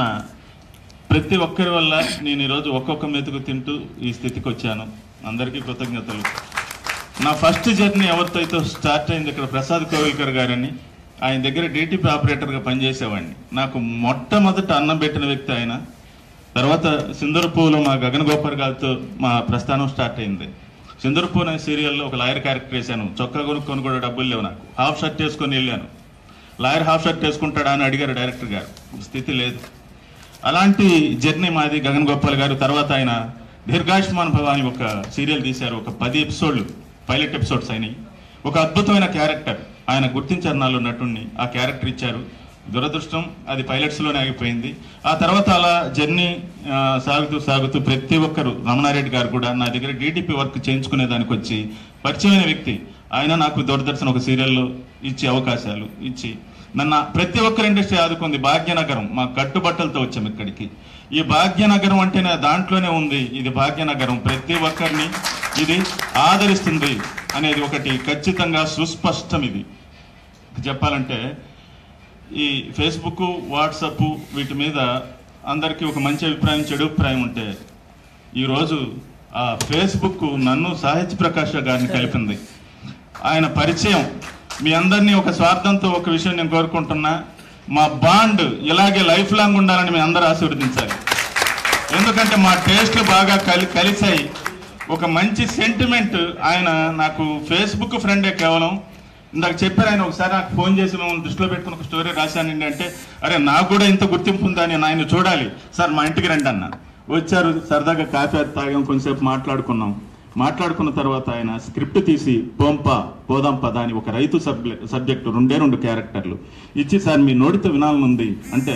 S11: ప్రతి ఒక్కరి వల్ల నేను ఈరోజు ఒక్కొక్క మెతుకు తింటూ ఈ స్థితికి వచ్చాను అందరికీ కృతజ్ఞతలు నా ఫస్ట్ జర్నీ ఎవరితో అయితే స్టార్ట్ అయింది ఇక్కడ ప్రసాద్ కోవిల్కర్ గారని ఆయన దగ్గర డీటీపీ ఆపరేటర్గా పనిచేసేవాడిని నాకు మొట్టమొదట అన్నం పెట్టిన వ్యక్తి ఆయన తర్వాత సింధూర్పూలో మా గగన్ గోపర్ గారితో మా ప్రస్థానం స్టార్ట్ అయింది సింధూర్పూ అనే సీరియల్లో ఒక లాయర్ క్యారెక్టర్ వేశాను చొక్కా కొనుక్కొని కూడా డబ్బులు లేవు నాకు హాఫ్ షర్ట్ వేసుకొని వెళ్ళాను లాయర్ హాఫ్ షర్ట్ వేసుకుంటాడా అని అడిగారు డైరెక్టర్ గారు స్థితి లేదు అలాంటి జర్నీ మాది గగన్ గోపాల్ గారు తర్వాత ఆయన దీర్ఘాయుష్మాన్ భవ అని ఒక సీరియల్ తీశారు ఒక పది ఎపిసోడ్లు పైలట్ ఎపిసోడ్స్ అయినాయి ఒక అద్భుతమైన క్యారెక్టర్ ఆయన గుర్తించారు నాలో నటుణ్ణి ఆ క్యారెక్టర్ ఇచ్చారు దురదృష్టం అది పైలట్స్ లోనే ఆగిపోయింది ఆ తర్వాత అలా జర్నీ ఆ, సాగుతూ సాగుతూ ప్రతి ఒక్కరు రమణారెడ్డి గారు కూడా నా దగ్గర డీటీపీ వర్క్ చేయించుకునే దానికి వచ్చి పరిచయమైన వ్యక్తి ఆయన నాకు దూరదర్శన్ ఒక సీరియల్లో ఇచ్చే అవకాశాలు ఇచ్చి నన్ను ప్రతి ఒక్కరి ఇండస్ట్రీ ఆదుకుంది భాగ్యనగరం మా కట్టుబట్టలతో వచ్చాం ఇక్కడికి ఈ భాగ్యనగరం అంటే నా దాంట్లోనే ఉంది ఇది భాగ్యనగరం ప్రతి ఒక్కరిని ఇది ఆదరిస్తుంది అనేది ఒకటి ఖచ్చితంగా సుస్పష్టం ఇది చెప్పాలంటే ఈ ఫేస్బుక్ వాట్సప్ వీటి మీద అందరికీ ఒక మంచి అభిప్రాయం చెడు అభిప్రాయం ఉంటే ఈరోజు ఆ ఫేస్బుక్ నన్ను సాహిత్య ప్రకాష్ గారిని కలిపింది ఆయన పరిచయం మీ అందరినీ ఒక స్వార్థంతో ఒక విషయం నేను కోరుకుంటున్నా మా బాండ్ ఇలాగే లైఫ్ లాంగ్ ఉండాలని మీ అందరూ ఆశీర్వదించాలి ఎందుకంటే మా టేస్ట్లు బాగా కలి కలిసాయి ఒక మంచి సెంటిమెంట్ ఆయన నాకు ఫేస్బుక్ ఫ్రెండే కేవలం ఇందాక చెప్పారు ఆయన ఒకసారి నాకు ఫోన్ చేసి మేము దృష్టిలో పెట్టుకుని ఒక స్టోరీ రాశానండి అంటే అరే నాకు కూడా ఇంత గుర్తింపు ఉందా నేను ఆయన చూడాలి సార్ మా ఇంటికి రండి అన్న వచ్చారు సరదాగా కాఫీ అది తాగాం కొంచెంసేపు మాట్లాడుకున్నాం మాట్లాడుకున్న తర్వాత ఆయన స్క్రిప్ట్ తీసి పోంపా పోదాంపా దాని ఒక రైతు సబ్జెక్ట్ సబ్జెక్టు రెండే రెండు క్యారెక్టర్లు ఇచ్చి సార్ మీ నోటితో వినాలనుంది అంటే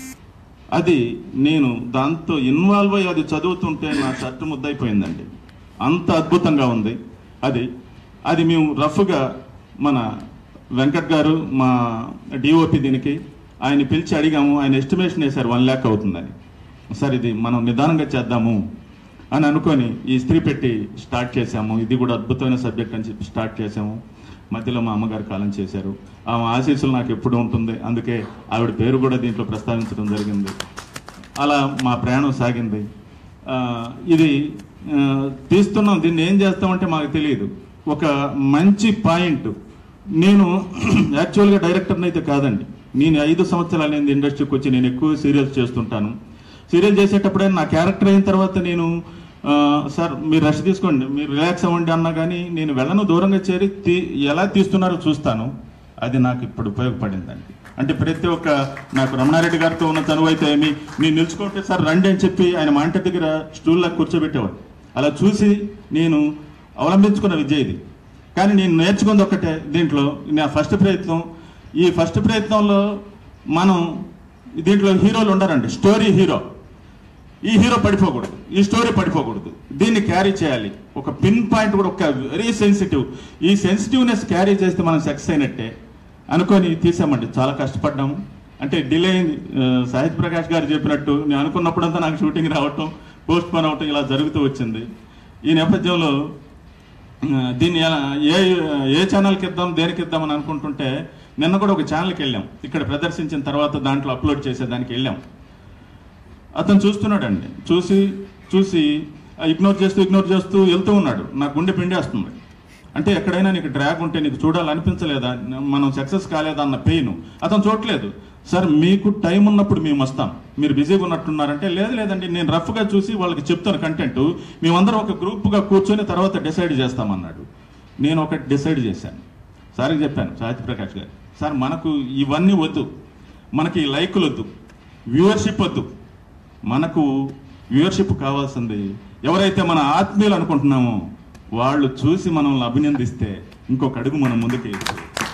S11: అది నేను దాంతో ఇన్వాల్వ్ అయ్యి అది చదువుతుంటే నా షర్ట్ ముద్దయిపోయిందండి అంత అద్భుతంగా ఉంది అది అది మేము రఫ్గా మన వెంకట్ గారు మా డిఓపి దీనికి ఆయన పిలిచి అడిగాము ఆయన ఎస్టిమేషన్ వేశారు వన్ ల్యాక్ అవుతుందని సార్ ఇది మనం నిదానంగా చేద్దాము అని అనుకొని ఈ స్త్రీ పెట్టి స్టార్ట్ చేశాము ఇది కూడా అద్భుతమైన సబ్జెక్ట్ అని చెప్పి స్టార్ట్ చేశాము మధ్యలో మా అమ్మగారు కాలం చేశారు ఆమె ఆశీస్సులు నాకు ఎప్పుడు ఉంటుంది అందుకే ఆవిడ పేరు కూడా దీంట్లో ప్రస్తావించడం జరిగింది అలా మా ప్రయాణం సాగింది ఆ, ఇది ఆ, తీస్తున్నాం దీన్ని ఏం చేస్తామంటే మాకు తెలియదు ఒక మంచి పాయింట్ నేను యాక్చువల్గా డైరెక్టర్ని అయితే కాదండి నేను ఐదు సంవత్సరాలు నేను ఇండస్ట్రీకి వచ్చి నేను ఎక్కువ సీరియల్స్ చేస్తుంటాను సీరియల్ చేసేటప్పుడే నా క్యారెక్టర్ అయిన తర్వాత నేను ఆ, సార్ మీరు రెస్ట్ తీసుకోండి మీరు రిలాక్స్ అవ్వండి అన్నా కానీ నేను వెళ్ళను దూరంగా చేరి తీ- ఎలా తీస్తున్నారో చూస్తాను అది నాకు ఇప్పుడు ఉపయోగపడిందండి అంటే ప్రతి ఒక్క నాకు రమణారెడ్డి గారితో ఉన్న తనువు అయితే ఏమి నేను నిలుచుకుంటే సార్ రండి అని చెప్పి ఆయన మా ఇంటి దగ్గర స్టూల్లో కూర్చోబెట్టేవాడు అలా చూసి నేను అవలంబించుకున్న విద్య ఇది కానీ నేను నేర్చుకుంది ఒకటే దీంట్లో నా ఫస్ట్ ప్రయత్నం ఈ ఫస్ట్ ప్రయత్నంలో మనం దీంట్లో హీరోలు ఉండరండి స్టోరీ హీరో ఈ హీరో పడిపోకూడదు ఈ స్టోరీ పడిపోకూడదు దీన్ని క్యారీ చేయాలి ఒక పిన్ పాయింట్ కూడా ఒక వెరీ సెన్సిటివ్ ఈ సెన్సిటివ్నెస్ క్యారీ చేస్తే మనం సక్సెస్ అయినట్టే అనుకొని తీసామండి చాలా కష్టపడ్డాము అంటే డిలే అయింది ఆ, సాహిత్ ప్రకాష్ గారు చెప్పినట్టు నేను అనుకున్నప్పుడంతా నాకు షూటింగ్ రావటం పోస్ట్ పోన్ అవటం ఇలా జరుగుతూ వచ్చింది ఈ నేపథ్యంలో ఆ, దీన్ని ఎలా ఏ ఏ ఛానల్కి ఇద్దాం దేనికి ఇద్దాం అని అనుకుంటుంటే నిన్న కూడా ఒక ఛానల్కి వెళ్ళాం ఇక్కడ ప్రదర్శించిన తర్వాత దాంట్లో అప్లోడ్ చేసేదానికి వెళ్ళాం అతను చూస్తున్నాడండి చూసి చూసి ఇగ్నోర్ చేస్తూ ఇగ్నోర్ చేస్తూ వెళ్తూ ఉన్నాడు నా గుండె పిండేస్తుంది అంటే ఎక్కడైనా నీకు డ్రాగ్ ఉంటే నీకు చూడాలనిపించలేదా మనం సక్సెస్ కాలేదా అన్న పెయిన్ అతను చూడలేదు సార్ మీకు టైం ఉన్నప్పుడు మేము వస్తాం మీరు బిజీగా ఉన్నట్టున్నారంటే లేదు లేదండి నేను రఫ్గా చూసి వాళ్ళకి చెప్తాను కంటెంట్ మేమందరం ఒక గ్రూప్గా కూర్చొని తర్వాత డిసైడ్ చేస్తామన్నాడు నేను ఒకటి డిసైడ్ చేశాను సార్కి చెప్పాను సాహిత్య ప్రకాష్ గారు సార్ మనకు ఇవన్నీ వద్దు మనకి లైకులు వద్దు వ్యూవర్షిప్ వద్దు మనకు వ్యూవర్షిప్ కావాల్సింది ఎవరైతే మన ఆత్మీయులు అనుకుంటున్నామో వాళ్ళు చూసి మనల్ని అభినందిస్తే ఇంకొక అడుగు మనం ముందుకు వేయచ్చు.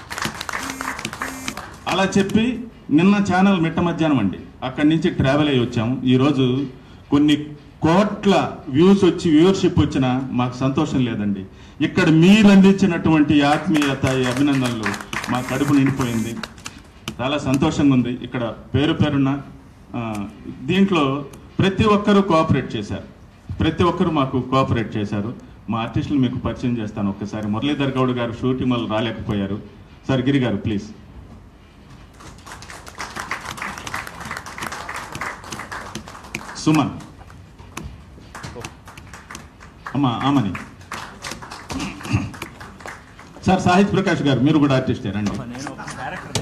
S11: అలా చెప్పి నిన్న ఛానల్ మిట్ట మధ్యాహ్నం అండి అక్కడి నుంచి ట్రావెల్ అయ్యి వచ్చాము ఈరోజు కొన్ని కోట్ల వ్యూస్ వచ్చి వ్యూవర్షిప్ వచ్చినా మాకు సంతోషం లేదండి ఇక్కడ మీరు అందించినటువంటి ఆత్మీయత ఈ అభినందనలు మా కడుపు నిండిపోయింది చాలా సంతోషంగా ఉంది ఇక్కడ పేరు పేరున్న ఆ, దీంట్లో ప్రతి ఒక్కరూ కోఆపరేట్ చేశారు ప్రతి ఒక్కరు మాకు కోఆపరేట్ చేశారు మా ఆర్టిస్టులు మీకు పరిచయం చేస్తాను ఒక్కసారి మురళీధర్ గౌడ్ గారు షూటింగ్ వల్ల రాలేకపోయారు సార్ గిరి గారు ప్లీజ్ సుమన్ అమ్మా ఆమని సార్ సాహిత్ ప్రకాష్ గారు మీరు కూడా ఆర్టిస్టే రండి
S4: నేను ఒక క్యారెక్టర్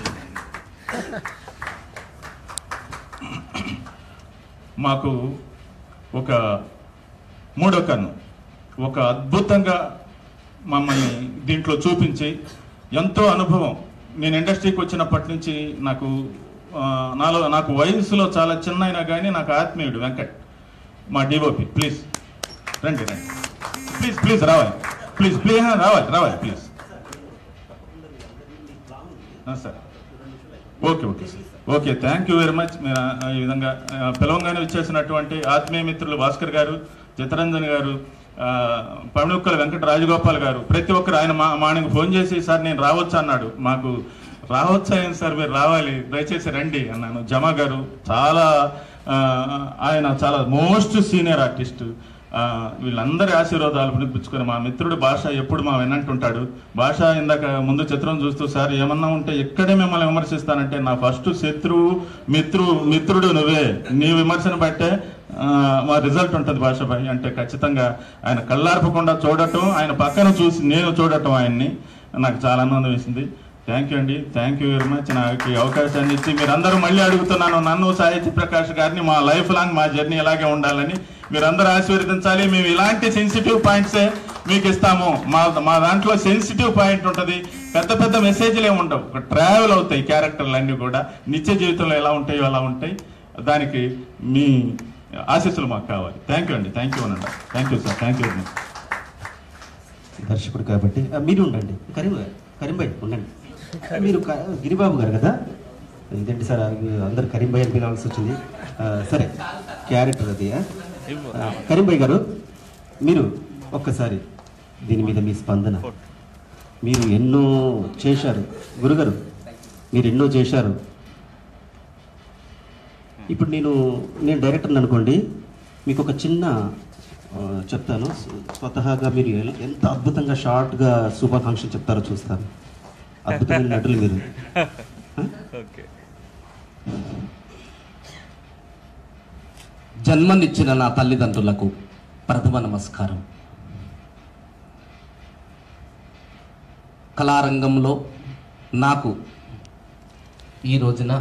S11: మాకు ఒక మూడో కన్ను ఒక అద్భుతంగా మమ్మల్ని దీంట్లో చూపించి ఎంతో అనుభవం నేను ఇండస్ట్రీకి వచ్చినప్పటి నుంచి నాకు ఆ, నాలో నాకు వయసులో చాలా చిన్న అయినా కానీ నాకు ఆత్మీయుడు వెంకట్ మా డిఓపి ప్లీజ్ రండి రండి ప్లీజ్ ప్లీజ్ రావాలి ప్లీజ్ ప్లీజ్ రావాలి రావాలి please sir okay okay sir okay thank you very much మీరు ఆ- ఈ విధంగా ఆ, పిలవంగానే వచ్చేసినటువంటి ఆత్మీయ మిత్రులు భాస్కర్ గారు చిత్తరంజన్ గారు ఆ, పమిడుక్కల వెంకట రాజగోపాల్ గారు ప్రతి ఒక్కరు ఆయన మా మార్నింగ్ ఫోన్ చేసి సార్ నేను రావచ్చు అన్నాడు మాకు రావచ్చా ఏం సార్ మీరు రావాలి దయచేసి రండి అన్నాను జమా గారు చాలా ఆ, ఆయన చాలా మోస్ట్ సీనియర్ ఆర్టిస్ట్ ఆ, వీళ్ళందరి ఆశీర్వాదాలు వినిపించుకొని మా మిత్రుడు భాష ఎప్పుడు మా వెనంటుంటాడు భాష ఇందాక ముందు చిత్రం చూస్తూ సార్ ఏమన్నా ఉంటే ఎక్కడే మిమ్మల్ని విమర్శిస్తానంటే నా ఫస్ట్ శత్రువు మిత్రు మిత్రుడు నువ్వే నీ విమర్శను బట్టే ఆ, మా రిజల్ట్ ఉంటుంది భాషపై అంటే ఖచ్చితంగా ఆయన కళ్ళార్పకుండా చూడటం ఆయన పక్కన చూసి నేను చూడటం ఆయన్ని నాకు చాలా ఆనందం వేసింది థ్యాంక్ యూ అండి థ్యాంక్ యూ వెరీ మచ్ నాకు ఈ అవకాశాన్ని ఇచ్చి మీరందరూ మళ్ళీ అడుగుతున్నాను నన్ను సాహిత్య ప్రకాష్ గారిని మా లైఫ్ లాంగ్ మా జర్నీ ఇలాగే ఉండాలని మీరందరూ ఆశీర్వదించాలి మేము ఇలాంటి సెన్సిటివ్ పాయింట్సే మీకు ఇస్తాము మా మా దాంట్లో సెన్సిటివ్ పాయింట్ ఉంటుంది పెద్ద పెద్ద మెసేజ్లు ఏమి ఉండవు ఒక ట్రావెల్ అవుతాయి క్యారెక్టర్లు అన్నీ కూడా నిత్య జీవితంలో ఎలా ఉంటాయో అలా ఉంటాయి దానికి మీ ఆశీస్సులు మాకు కావాలి థ్యాంక్ యూ అండి థ్యాంక్ యూ అనండి thank you sir thank you very much
S2: దర్శకుడు కాబట్టి ఆ, మీరు ఉండండి కరీం కరీం భాయ్ ఉండండి మీరు క- గిరిబాబు గారు కదా ఇదేంటి సార్ అందరు కరీం భాయ్ అని పిలవాల్సి వచ్చింది ఆ, సరే క్యారెక్టర్ అది ఆ? ఆ, కరీం భాయ్ గారు మీరు ఒక్కసారి దీని మీద మీ స్పందన మీరు ఎన్నో చేశారు గురుగారు మీరు ఎన్నో చేశారు ఇప్పుడు నేను నేను డైరెక్టర్ని అనుకోండి మీకు ఒక చిన్న ఆ, చెప్తాను స్వతహాగా మీరు ఎల- ఎంత అద్భుతంగా షార్ట్గా శుభాకాంక్షలు చెప్తారో చూస్తాను అద్భుతమైన నటులు మీరు
S4: ఓకే
S12: జన్మనిచ్చిన నా తల్లిదండ్రులకు ప్రథమ నమస్కారం కళారంగంలో నాకు ఈ రోజున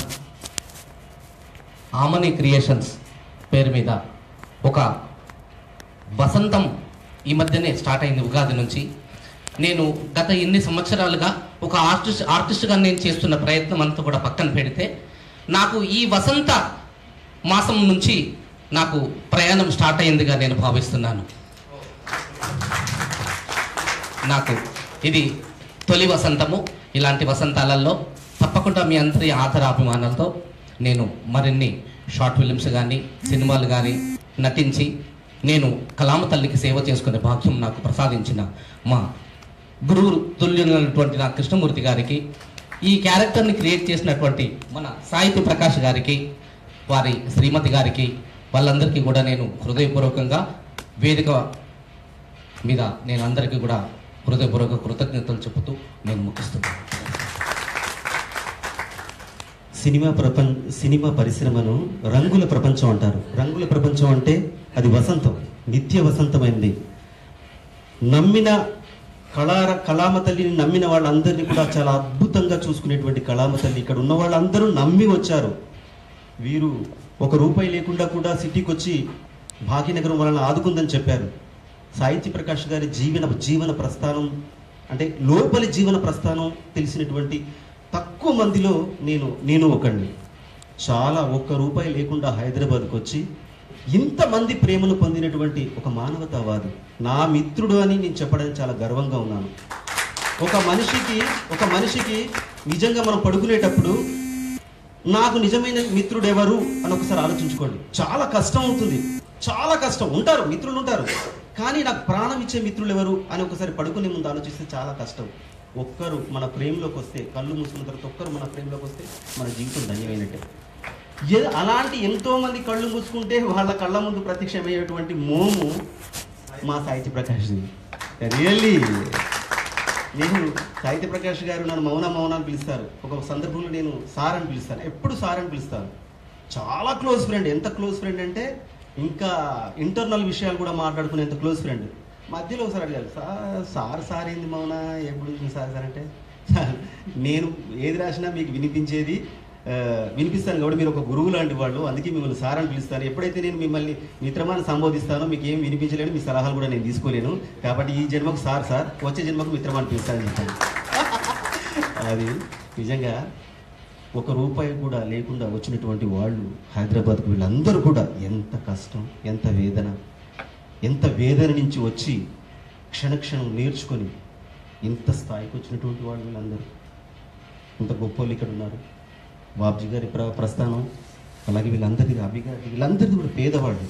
S12: ఆమని క్రియేషన్స్ పేరు మీద ఒక వసంతం ఈ మధ్యనే స్టార్ట్ అయింది ఉగాది నుంచి నేను గత ఎన్ని సంవత్సరాలుగా ఒక ఆర్టిస్ట్ ఆర్టిస్ట్గా నేను చేస్తున్న ప్రయత్నం అంతా కూడా పక్కన పెడితే నాకు ఈ వసంత మాసం నుంచి నాకు ప్రయాణం స్టార్ట్ అయిందిగా నేను భావిస్తున్నాను నాకు ఇది తొలి వసంతము ఇలాంటి వసంతాలలో తప్పకుండా మీ అందరి ఆదరాభిమానాలతో నేను మరిన్ని షార్ట్ ఫిలిమ్స్ కానీ సినిమాలు కానీ నటించి నేను కలామ తల్లికి సేవ చేసుకునే భాగ్యం నాకు ప్రసాదించిన మా గురువు తుల్యులైనటువంటి నా కృష్ణమూర్తి గారికి ఈ క్యారెక్టర్ని క్రియేట్ చేసినటువంటి మన సాహిత్య ప్రకాష్ గారికి వారి శ్రీమతి గారికి వాళ్ళందరికీ కూడా నేను హృదయపూర్వకంగా వేదిక మీద నేను అందరికీ కూడా హృదయపూర్వక కృతజ్ఞతలు చెబుతూ నేను ముగిస్తున్నాను
S2: సినిమా ప్రపంచ సినిమా పరిశ్రమను రంగుల ప్రపంచం అంటారు రంగుల ప్రపంచం అంటే అది వసంతం నిత్య వసంతమైంది నమ్మిన కళార కళామ తల్లిని నమ్మిన వాళ్ళందరినీ కూడా చాలా అద్భుతంగా చూసుకునేటువంటి కళామ తల్లి ఇక్కడ ఉన్న వాళ్ళందరూ నమ్మి వచ్చారు వీరు ఒక రూపాయి లేకుండా కూడా సిటీకి వచ్చి భాగ్యనగరం వలన ఆదుకుందని చెప్పారు సాహిత్య ప్రకాష్ గారి జీవన జీవన ప్రస్థానం అంటే లోపలి జీవన ప్రస్థానం తెలిసినటువంటి తక్కువ మందిలో నేను నేను ఒకడిని చాలా ఒక్క రూపాయి లేకుండా హైదరాబాద్కి వచ్చి ఇంతమంది ప్రేమను పొందినటువంటి ఒక మానవతావాది నా మిత్రుడు అని నేను చెప్పడానికి చాలా గర్వంగా ఉన్నాను ఒక మనిషికి ఒక మనిషికి నిజంగా మనం పడుకునేటప్పుడు నాకు నిజమైన మిత్రుడు ఎవరు అని ఒకసారి ఆలోచించుకోండి చాలా కష్టం అవుతుంది చాలా కష్టం ఉంటారు మిత్రులు ఉంటారు కానీ నాకు ప్రాణం ఇచ్చే మిత్రులు ఎవరు అని ఒకసారి పడుకునే ముందు ఆలోచిస్తే చాలా కష్టం ఒక్కరు మన ప్రేమలోకి వస్తే కళ్ళు మూసుకున్న తర్వాత ఒక్కరు మన ప్రేమలోకి వస్తే మన జీవితం ధన్యమైనట్టే ఏ- అలాంటి ఎంతో మంది కళ్ళు మూసుకుంటే వాళ్ళ కళ్ళ ముందు ప్రత్యక్షమయ్యేటువంటి మోము మా సాహిత్య ప్రకాష్ రియల్లీ నేను సాహిత్య ప్రకాష్ గారు నన్ను మౌన మౌన అని పిలుస్తారు ఒక సందర్భంలో నేను సార్ అని పిలుస్తాను ఎప్పుడు సార్ అని పిలుస్తాను చాలా క్లోజ్ ఫ్రెండ్ ఎంత క్లోజ్ ఫ్రెండ్ అంటే ఇంకా ఇంటర్నల్ విషయాలు కూడా మాట్లాడుకునేంత క్లోజ్ ఫ్రెండ్ మధ్యలో ఒకసారి అడిగారు సార్ సార్ సార్ ఏంది మౌన ఎప్పుడు చూసిన సార్ సార్ అంటే "సార్, నేను ఏది రాసినా మీకు వినిపించేది ఆ, వినిపిస్తాను కాబట్టి మీరు ఒక గురువు లాంటి వాళ్ళు అందుకే మిమ్మల్ని సార్ అని పిలుస్తాను ఎప్పుడైతే నేను మిమ్మల్ని మిత్రమాన్ని సంబోధిస్తానో మీకు ఏం వినిపించలేను మీ సలహాలు కూడా నేను తీసుకోలేను కాబట్టి ఈ జన్మకు సార్ సార్ వచ్చే జన్మకు మిత్రమాన్ని పిలుస్తానని చెప్పాను అది నిజంగా ఒక రూపాయి కూడా లేకుండా వచ్చినటువంటి వాళ్ళు హైదరాబాద్కు వీళ్ళందరూ కూడా ఎంత కష్టం ఎంత వేదన ఎంత వేదన నుంచి వచ్చి క్షణక్షణం నేర్చుకొని ఇంత స్థాయికి వచ్చినటువంటి వాళ్ళు వీళ్ళందరూ ఇంత గొప్ప వాళ్ళు ఇక్కడ ఉన్నారు బాబ్జీ గారి ప్ర ప్రస్థానం అలాగే వీళ్ళందరిది అభి గారి వీళ్ళందరిది కూడా పేదవాళ్ళు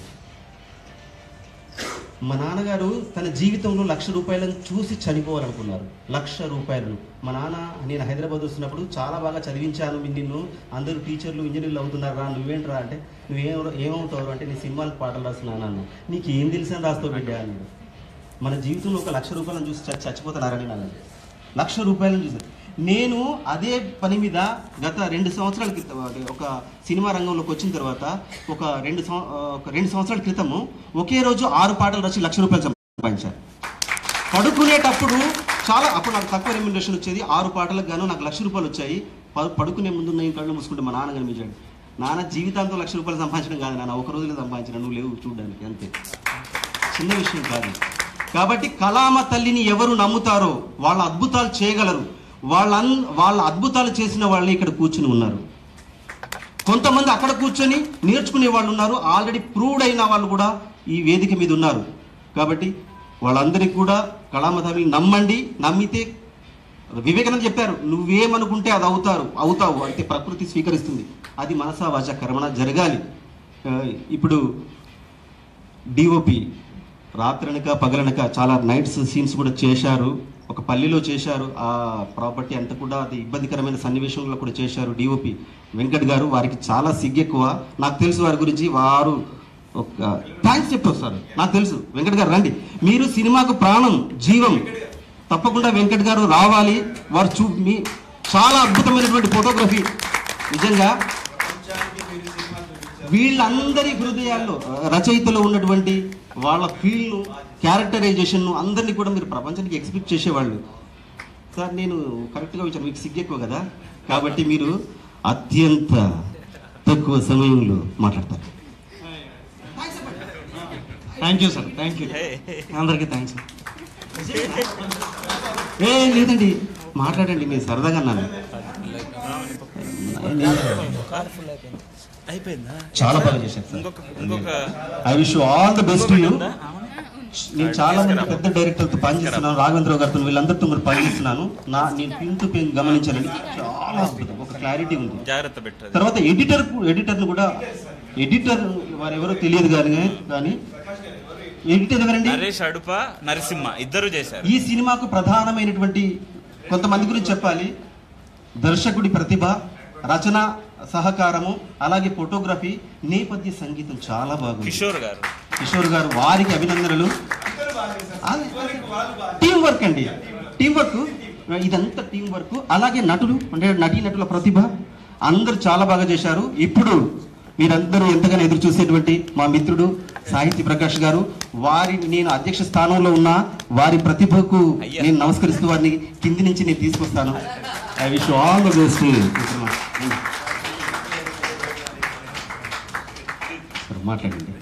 S2: మా నాన్నగారు తన జీవితంలో లక్ష రూపాయలను చూసి చనిపోవాలనుకున్నారు లక్ష రూపాయలను మా నాన్న నేను హైదరాబాద్ వస్తున్నప్పుడు చాలా బాగా చదివించాను మీ నిన్ను అందరూ టీచర్లు ఇంజనీర్లు అవుతున్నారు రా నువ్వేంట్రా అంటే నువ్వేం ఏమవుతావు అంటే నీ సినిమాలు పాటలు రాస్తున్నాను అన్న నీకు ఏం తెలిసిన రాస్తావు బిడ్డ అన్నాడు మన జీవితంలో ఒక లక్ష రూపాయలను చూసి చ- చచ్చిపోతున్నారని నన్ను లక్ష రూపాయలను చూసి నేను అదే పని మీద గత రెండు సంవత్సరాల క్రితం అదే ఒక సినిమా రంగంలోకి వచ్చిన తర్వాత ఒక రెండు సంవ- ఆ, ఒక రెండు సంవత్సరాల క్రితము ఒకే రోజు ఆరు పాటలు రాసి లక్ష రూపాయలు సంపాదించాను పడుకునేటప్పుడు చాలా అప్పుడు నాకు తక్కువ రెమ్యునరేషన్ వచ్చేది ఆరు పాటలకు గాను నాకు లక్ష రూపాయలు వచ్చాయి ప- పడుకునే ముందు నేను కళ్ళు మూసుకుంటే మా నాన్న కనిపించాడు నాన్న జీవితాంతం లక్ష రూపాయలు సంపాదించడం కాదు నాన్న ఒక రోజులో సంపాదించిన నువ్వు లేవు చూడడానికి అంతే చిన్న విషయం కాదు కాబట్టి కళామ తల్లిని ఎవరు నమ్ముతారో వాళ్ళ అద్భుతాలు చేయగలరు వాళ్ళ వాళ్ళ అద్భుతాలు చేసిన వాళ్ళే ఇక్కడ కూర్చుని ఉన్నారు కొంతమంది అక్కడ కూర్చొని నేర్చుకునే వాళ్ళు ఉన్నారు ఆల్రెడీ ప్రూవ్డ్ అయిన వాళ్ళు కూడా ఈ వేదిక మీద ఉన్నారు కాబట్టి వాళ్ళందరికీ కూడా కళామ తల్లిని నమ్మండి నమ్మితే వివేకానంద చెప్పారు నువ్వేమనుకుంటే అది అవుతారు అవుతావు అంటే ప్రకృతి స్వీకరిస్తుంది అది మనసా వాచ కర్మణ జరగాలి ఆ, ఇప్పుడు డిఓపి రాత్రనక పగలనక చాలా నైట్స్ సీన్స్ కూడా చేశారు ఒక పల్లెలో చేశారు ఆ ప్రాపర్టీ అంతా కూడా అది ఇబ్బందికరమైన సన్నివేశంలో కూడా చేశారు డిఓపి వెంకట్ గారు వారికి చాలా సిగ్గెక్కువ నాకు తెలుసు వారి గురించి వారు ఒక థ్యాంక్స్ చెప్పొస్తారు నాకు తెలుసు వెంకట్ గారు రండి మీరు సినిమాకు ప్రాణం జీవం తప్పకుండా వెంకట్ గారు రావాలి వారు చూ మీ చాలా అద్భుతమైనటువంటి ఫోటోగ్రఫీ నిజంగా వీళ్ళందరి హృదయాల్లో ఆ, రచయితలో ఉన్నటువంటి వాళ్ళ ఫీల్ను క్యారెక్టరైజేషన్ను అందరినీ కూడా మీరు ప్రపంచానికి ఎక్స్పెక్ట్ చేసేవాళ్ళు సార్ నేను కరెక్ట్గా వచ్చాను మీకు సిగ్గెక్కువ కదా కాబట్టి మీరు అత్యంత తక్కువ సమయంలో మాట్లాడతారు
S10: thank you sir thank you అందరికీ థ్యాంక్స్
S2: ఏ లేదండి మాట్లాడండి మీరు సరదాగా అన్నాను
S5: కార్ ఫుల్ అయిపోయింది అయిపోయిందా
S2: చాలా బాగా చేశారు సార్
S4: ఇంకొక ఇంకొక
S2: I wish all the best you నేను చాలా మంది పెద్ద డైరెక్టర్తో పనిచేస్తున్నాను రాఘవేంద్ర గారితో వీళ్ళందరితో మరి పనిచేస్తున్నాను నా నేను పిన్ టు పిన్ గమనించానండి చాలా అద్భుతం ఒక క్లారిటీ ఉంది
S4: జాగ్రత్త పెట్టదు
S2: తర్వాత ఎడిటర్ ఎడిటర్ను కూడా ఎడిటర్ వారు ఎవరో తెలియదు కానీ కానీ ఎడిటర్ ఎవరండి
S4: నరేష్ అడుప నరసింహ ఇద్దరు చేశారు
S2: ఈ సినిమాకు ప్రధానమైనటువంటి కొంతమంది గురించి చెప్పాలి దర్శకుడి ప్రతిభ రచన సహకారము అలాగే ఫోటోగ్రఫీ నేపథ్య సంగీతం చాలా బాగుంది
S4: కిషోర్ గారు
S2: కిషోర్ గారు వారికి అభినందనలు టీం వర్క్ అండి టీం వర్క్ ఇదంతా టీం వర్క్ అలాగే నటులు అంటే నటీ నటుల ప్రతిభ అందరూ చాలా బాగా చేశారు ఇప్పుడు మీరందరూ ఎంతగానో ఎదురు చూసేటువంటి మా మిత్రుడు సాహితీ ప్రకాష్ గారు వారిని నేను అధ్యక్ష స్థానంలో ఉన్న వారి ప్రతిభకు నేను నమస్కరిస్తూ వారిని కింది నుంచి నేను తీసుకొస్తాను I wish all the best మాట్లాడండి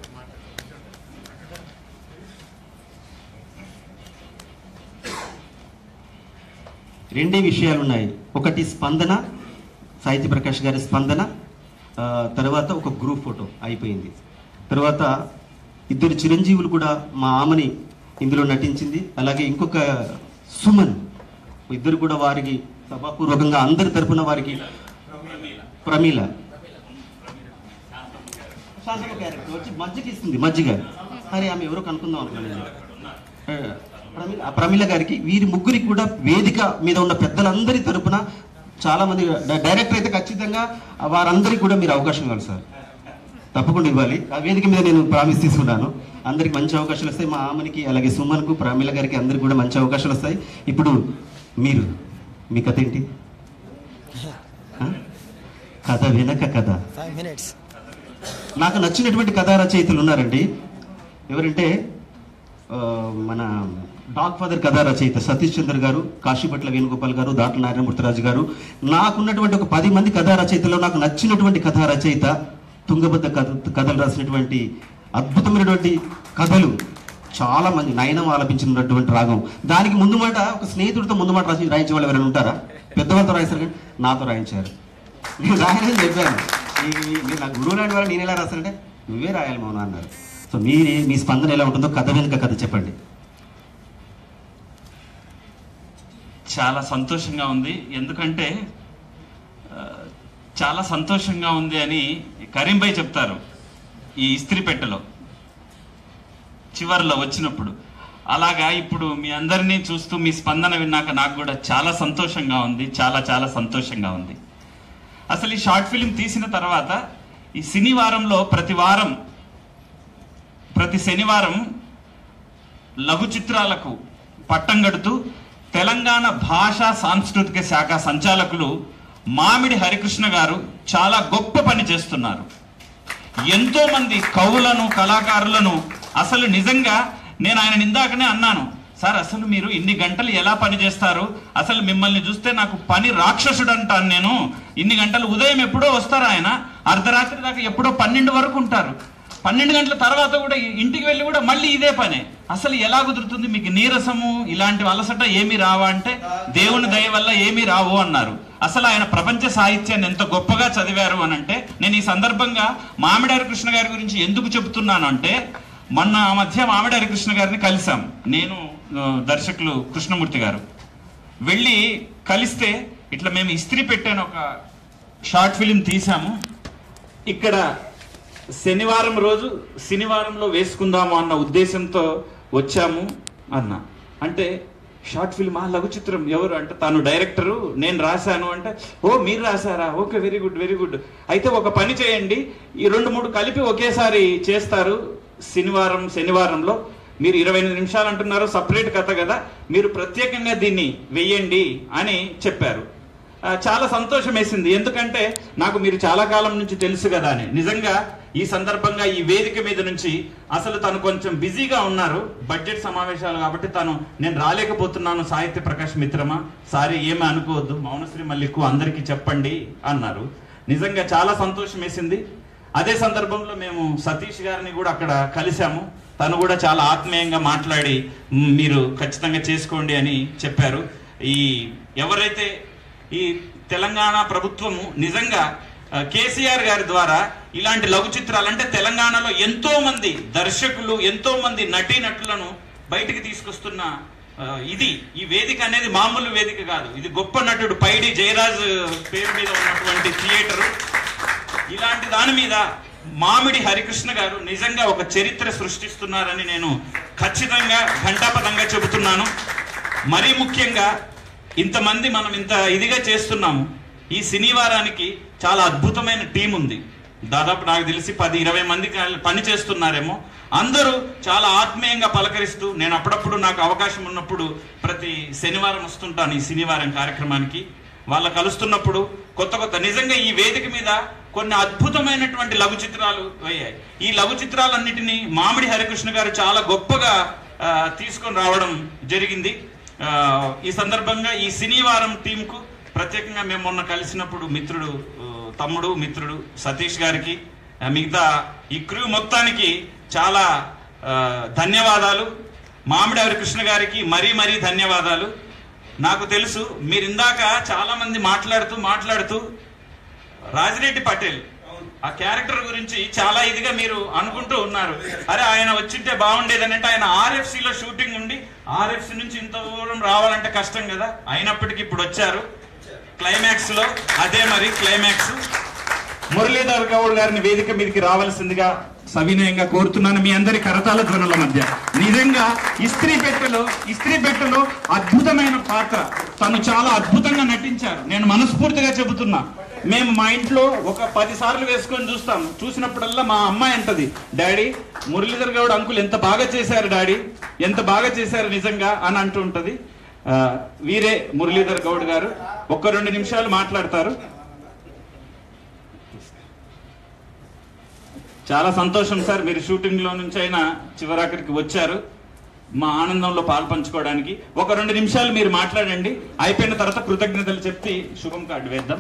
S2: రెండే విషయాలు ఉన్నాయి ఒకటి స్పందన సాహిత్య ప్రకాష్ గారి స్పందన ఆ, తర్వాత ఒక గ్రూప్ ఫోటో అయిపోయింది తర్వాత ఇద్దరు చిరంజీవులు కూడా మా ఆమెని ఇందులో నటించింది అలాగే ఇంకొక సుమన్ ఇద్దరు కూడా వారికి సభాపూర్వకంగా అందరి తరపున వారికి ప్రమీల శాంతమ్మ క్యారెక్టర్ వచ్చి మజ్జిగ ఇస్తుంది మజ్జిగ అరే ఆమె ఎవరో కనుక్కుందాం అనుకున్నాను ఆ, ప్రమీల ఆ ప్రమీల గారికి వీరి ముగ్గురికి కూడా వేదిక మీద ఉన్న పెద్దలందరి తరపున చాలా మంది డై- డైరెక్టర్ అయితే ఖచ్చితంగా వారందరికీ కూడా మీరు అవకాశం ఇవ్వాలి సార్ తప్పకుండా ఇవ్వాలి ఆ వేదిక మీద నేను ప్రామిస్ తీసుకున్నాను అందరికి మంచి అవకాశాలు వస్తాయి మా ఆమెనికి అలాగే సుమన్కు ప్రామిల గారికి అందరికి కూడా మంచి అవకాశాలు వస్తాయి ఇప్పుడు మీరు మీ కథ ఏంటి ఆ? కథ వెనక కథ
S5: ఫైవ్ మినిట్స్
S2: నాకు నచ్చినటువంటి కథా రచయితలు ఉన్నారండి ఎవరంటే ఆ, మన డాగ్ ఫాదర్ కథా రచయిత సతీష్ చంద్ర గారు కాశీపట్ల వేణుగోపాల్ గారు దాట్ల నారాయణమూర్తిరాజు గారు నాకున్నటువంటి ఒక పది మంది కథా రచయితల్లో నాకు నచ్చినటువంటి కథా రచయిత తుంగభద్ర కథ కథలు రాసినటువంటి అద్భుతమైనటువంటి కథలు చాలా మంది నయనం ఆలపించినటువంటి రాగం దానికి ముందు మాట ఒక స్నేహితుడితో ముందు మాట రాసి రాయించే వాళ్ళు ఎవరైనా ఉంటారా పెద్దవాళ్ళతో రాయిస్తారు కానీ నాతో రాయించారు నేను రాయని చెప్పాను ఈ- మీరు నాకు గురువు లాంటి వాళ్ళు నేను ఎలా రాస్తానంటే నువ్వే రాయాలి మౌన అన్నారు సో మీరే మీ స్పందన ఎలా ఉంటుందో కథ వెనుక కథ చెప్పండి
S4: చాలా సంతోషంగా ఉంది ఎందుకంటే ఆ, చాలా సంతోషంగా ఉంది అని కరీం భాయ్ చెప్తారు ఈ ఇస్త్రీ పెట్టెలో చివర్లో వచ్చినప్పుడు అలాగా ఇప్పుడు మీ అందరినీ చూస్తూ మీ స్పందన విన్నాక నాకు కూడా చాలా సంతోషంగా ఉంది చాలా చాలా సంతోషంగా ఉంది అసలు ఈ షార్ట్ ఫిలిం తీసిన తర్వాత ఈ శనివారంలో ప్రతి వారం ప్రతి శనివారం లఘు చిత్రాలకు పట్టం కడుతూ తెలంగాణ భాషా సాంస్కృతిక శాఖ సంచాలకులు మామిడి హరికృష్ణ గారు చాలా గొప్ప పని చేస్తున్నారు ఎంతో మంది కవులను కళాకారులను అసలు నిజంగా నేను ఆయన ఇందాకనే అన్నాను సార్ అసలు మీరు ఇన్ని గంటలు ఎలా పని చేస్తారు అసలు మిమ్మల్ని చూస్తే నాకు పని రాక్షసుడు అంటాను నేను ఇన్ని గంటలు ఉదయం ఎప్పుడో వస్తారు ఆయన అర్ధరాత్రి దాకా ఎప్పుడో పన్నెండు వరకు ఉంటారు పన్నెండు గంటల తర్వాత కూడా ఇంటికి వెళ్ళి కూడా మళ్ళీ ఇదే పనే అసలు ఎలా కుదురుతుంది మీకు నీరసము ఇలాంటి అలసట ఏమీ రావా అంటే దేవుని దయ వల్ల ఏమీ రావు అన్నారు అసలు ఆయన ప్రపంచ సాహిత్యాన్ని ఎంత గొప్పగా చదివారు అని అంటే నేను ఈ సందర్భంగా మామిడారి కృష్ణ గారి గురించి ఎందుకు చెప్తున్నాను అంటే మొన్న ఆ మధ్య మామిడారి కృష్ణ గారిని కలిసాం నేను ఆ, దర్శకులు కృష్ణమూర్తి గారు వెళ్ళి కలిస్తే ఇట్లా మేము ఇస్త్రీ పెట్టాను ఒక షార్ట్ ఫిలిం తీసాము ఇక్కడ శనివారం రోజు శనివారంలో వేసుకుందాము అన్న ఉద్దేశంతో వచ్చాము అన్న అంటే షార్ట్ ఫిల్మ్ ఆ లఘు చిత్రం ఎవరు అంటే తాను డైరెక్టరు నేను రాశాను అంటే ఓ మీరు రాశారా okay very good very good అయితే ఒక పని చేయండి ఈ రెండు మూడు కలిపి ఒకేసారి చేస్తారు శనివారం శనివారంలో మీరు ఇరవై ఎనిమిది నిమిషాలు అంటున్నారు సపరేట్ కథ కదా మీరు ప్రత్యేకంగా దీన్ని వెయ్యండి అని చెప్పారు ఆ, చాలా సంతోషం వేసింది ఎందుకంటే నాకు మీరు చాలా కాలం నుంచి తెలుసు కదా అని నిజంగా ఈ సందర్భంగా ఈ వేదిక మీద నుంచి అసలు తను కొంచెం బిజీగా ఉన్నారు బడ్జెట్ సమావేశాలు కాబట్టి తను నేను రాలేకపోతున్నాను సాహిత్య ప్రకాష్ మిత్రమా సారీ ఏమీ అనుకోవద్దు మౌనశ్రీ మల్లికు అందరికీ చెప్పండి అన్నారు నిజంగా చాలా సంతోషం వేసింది అదే సందర్భంలో మేము సతీష్ గారిని కూడా అక్కడ కలిశాము తను కూడా చాలా ఆత్మీయంగా మాట్లాడి "మ్, మీరు ఖచ్చితంగా చేసుకోండి అని చెప్పారు ఈ ఎవరైతే ఈ తెలంగాణ ప్రభుత్వము నిజంగా ఆ, కేసీఆర్ గారి ద్వారా ఇలాంటి లఘు చిత్రాలు అంటే తెలంగాణలో ఎంతో మంది దర్శకులు ఎంతో మంది నటీనటులను బయటికి తీసుకొస్తున్న ఆ, ఇది ఈ వేదిక అనేది మామూలు వేదిక కాదు ఇది గొప్ప నటుడు పైడి జయరాజ్ పేరు మీద ఉన్నటువంటి థియేటరు ఇలాంటి దాని మీద మామిడి హరికృష్ణ గారు నిజంగా ఒక చరిత్ర సృష్టిస్తున్నారని నేను ఖచ్చితంగా ఘంటాపదంగా చెబుతున్నాను మరీ ముఖ్యంగా ఇంతమంది మనం ఇంత ఇదిగా చేస్తున్నాము ఈ శనివారానికి చాలా అద్భుతమైన టీం ఉంది దాదాపు నాకు తెలిసి పది ఇరవై మంది కా- పని చేస్తున్నారేమో అందరూ చాలా ఆత్మీయంగా పలకరిస్తూ నేను అప్పుడప్పుడు నాకు అవకాశం ఉన్నప్పుడు ప్రతి శనివారం వస్తుంటాను ఈ శనివారం కార్యక్రమానికి వాళ్ళ కలుస్తున్నప్పుడు కొత్త కొత్త నిజంగా ఈ వేదిక మీద కొన్ని అద్భుతమైనటువంటి లఘు చిత్రాలు అయ్యాయి ఈ లఘు చిత్రాలన్నిటినీ మామిడి హరికృష్ణ గారు చాలా గొప్పగా ఆ, తీసుకొని రావడం జరిగింది ఆ, ఈ సందర్భంగా ఈ శనివారం టీంకు ప్రత్యేకంగా మేము మొన్న కలిసినప్పుడు మిత్రుడు ఆ, తమ్ముడు మిత్రుడు సతీష్ గారికి ఆ, మిగతా ఈ క్రూ మొత్తానికి చాలా ఆ, ధన్యవాదాలు మామిడి హరికృష్ణ గారికి మరీ మరీ ధన్యవాదాలు నాకు తెలుసు మీరు ఇందాక చాలా మంది మాట్లాడుతూ మాట్లాడుతూ రాజిరెడ్డి పటేల్ ఆ క్యారెక్టర్ గురించి చాలా ఇదిగా మీరు అనుకుంటూ ఉన్నారు అరే ఆయన వచ్చింటే బాగుండేది అంటే ఆయన ఆర్ఎఫ్సి లో షూటింగ్ ఉండి ఆర్ఎఫ్సి నుంచి ఇంత దూరం రావాలంటే కష్టం కదా అయినప్పటికీ ఇప్పుడు వచ్చారు క్లైమాక్స్ లో అదే మరి క్లైమాక్స్ మురళీధర్ గౌడ్ గారిని వేదిక మీదకి రావాల్సిందిగా సవినయంగా కోరుతున్నాను మీ అందరి కరతాల ధ్వనుల మధ్య నిజంగా ఇస్త్రీ పెట్టెలో ఇస్త్రీ పెట్టెలో అద్భుతమైన పాత్ర తను చాలా అద్భుతంగా నటించారు నేను మనస్ఫూర్తిగా చెబుతున్నా మేము మా ఇంట్లో ఒక పది సార్లు వేసుకొని చూస్తాం చూసినప్పుడల్లా మా అమ్మాయి అంటది డాడీ మురళీధర్ గౌడ్ అంకుల్ ఎంత బాగా చేశారు డాడీ ఎంత బాగా చేశారు నిజంగా అని అంటూ ఉంటది ఆ, వీరే మురళీధర్ గౌడ్ గారు ఒక్క రెండు నిమిషాలు మాట్లాడతారు చాలా సంతోషం సార్ మీరు షూటింగ్ లో నుంచి అయినా చివరాఖరికి వచ్చారు మా ఆనందంలో పాలు పంచుకోవడానికి ఒక రెండు నిమిషాలు మీరు మాట్లాడండి అయిపోయిన తర్వాత కృతజ్ఞతలు చెప్పి శుభం కార్డు వేద్దాం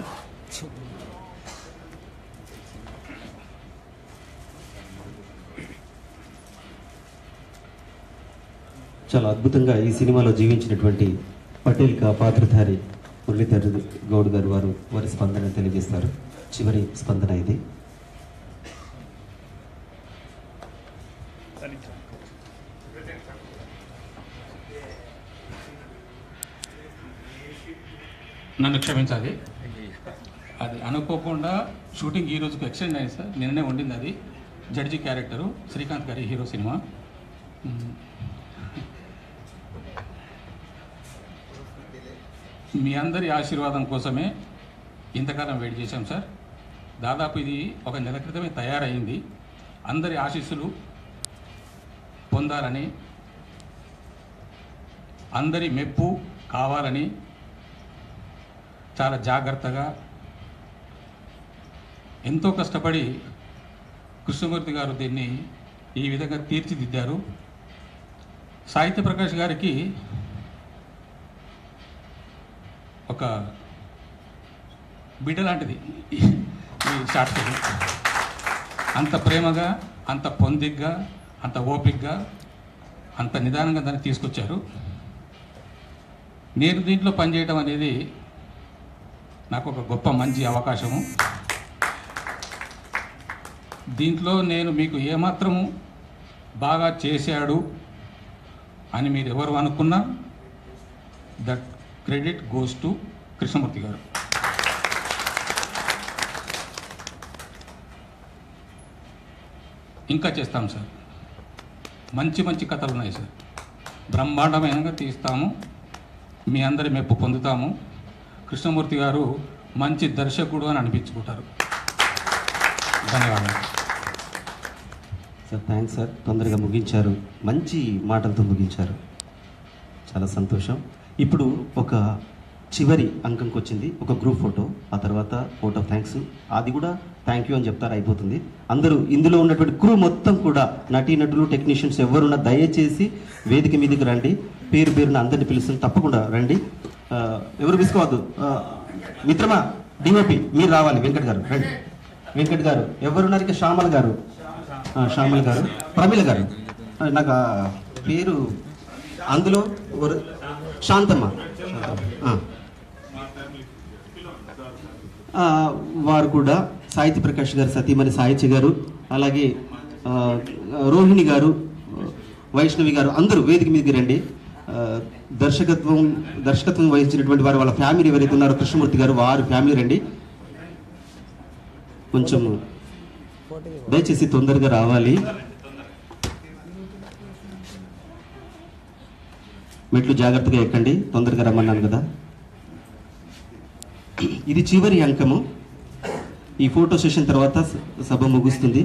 S2: చాలా అద్భుతంగా ఈ సినిమాలో జీవించినటువంటి పటేల్ కా పాత్రధారి మురళీధర్ గౌడ్ గారు వారు వారి స్పందన తెలియజేస్తారు చివరి స్పందన ఇది
S13: నన్ను క్షమించాలి అది అనుకోకుండా షూటింగ్ ఈ రోజుకు ఎక్స్టెండ్ అయింది సార్ నిన్ననే ఉండింది అది జడ్జి క్యారెక్టరు శ్రీకాంత్ గారి హీరో సినిమా మ్. మీ అందరి ఆశీర్వాదం కోసమే ఇంతకాలం వెయిట్ చేశాం సార్ దాదాపు ఇది ఒక నెల క్రితమే తయారైంది అందరి ఆశీస్సులు పొందాలని అందరి మెప్పు కావాలని చాలా జాగ్రత్తగా ఎంతో కష్టపడి కృష్ణమూర్తి గారు దీన్ని ఈ విధంగా తీర్చిదిద్దారు సాహిత్య ప్రకాష్ గారికి ఒక బిడ్డ లాంటిది ఈ ఈ షార్ట్ ఫిల్మ్ అంత ప్రేమగా అంత పొందిగ్గా అంత ఓపిక్గా అంత నిదానంగా దాన్ని తీసుకొచ్చారు నేను దీంట్లో పనిచేయడం అనేది నాకు ఒక గొప్ప మంచి అవకాశము దీంట్లో నేను మీకు ఏమాత్రము బాగా చేశాడు అని మీరు ఎవరు అనుకున్నా that credit goes to Krishnamurthy garu ఇంకా చేస్తాం సార్ మంచి మంచి కథలు ఉన్నాయి సార్ బ్రహ్మాండమైనగా తీస్తాము మీ అందరి మెప్పు పొందుతాము కృష్ణమూర్తి గారు మంచి దర్శకుడు అని అనిపించుకుంటారు ధన్యవాదాలు
S2: సార్ థ్యాంక్స్ సార్ తొందరగా ముగించారు మంచి మాటలతో ముగించారు చాలా సంతోషం ఇప్పుడు ఒక చివరి అంకంకి వచ్చింది ఒక గ్రూప్ ఫోటో ఆ తర్వాత ఫోటో థ్యాంక్స్ అది కూడా థ్యాంక్ యూ అని చెప్తారు అయిపోతుంది అందరూ ఇందులో ఉన్నటువంటి క్రూ మొత్తం కూడా నటీనటులు టెక్నీషియన్స్ ఎవరున్నా దయచేసి వేదిక మీదకి రండి పేరు పేరున అందరిని పిలుస్తుంది తప్పకుండా రండి ఆ, ఎవరు తీసుకోవద్దు ఆ, మిత్రమా డిఓపి మీరు రావాలి వెంకట్ గారు రండి వెంకట్ గారు ఎవరున్నారు ఇక శ్యామల్ గారు ఆ, శ్యామల్ గారు ప్రమిళ గారు ఆ, నాకు ఆ పేరు అందులో ఒక- శాంతమ్మ ఆ. ఆ, వారు కూడా సాహిత్య ప్రకాష్ గారు సతీమణి సాహిత్య గారు అలాగే ఆ, రోహిణి గారు వైష్ణవి గారు అందరూ వేదిక మీదకి రండి ఆ, దర్శకత్వం దర్శకత్వం వహించినటువంటి వారు వాళ్ళ ఫ్యామిలీ ఎవరైతే ఉన్నారో కృష్ణమూర్తి గారు వారి ఫ్యామిలీ రండి కొంచెం దయచేసి తొందరగా రావాలి మెట్లు జాగ్రత్తగా ఎక్కండి తొందరగా రమ్మన్నాను కదా ఇది చివరి అంకము ఈ ఫోటో సెషన్ తర్వాత స- సభ ముగుస్తుంది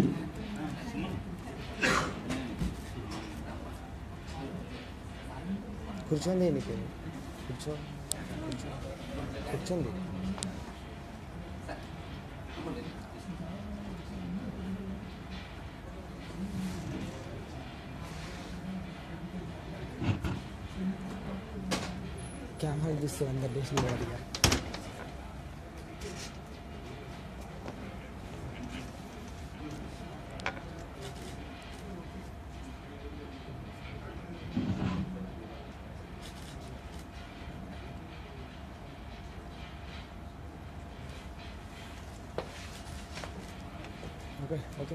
S14: కూర్చోండి నీకు కూర్చో కూర్చో కూర్చోండి కెమెరా చూస్తారు అందరు దేశం వారిగా ఓకే ఓకే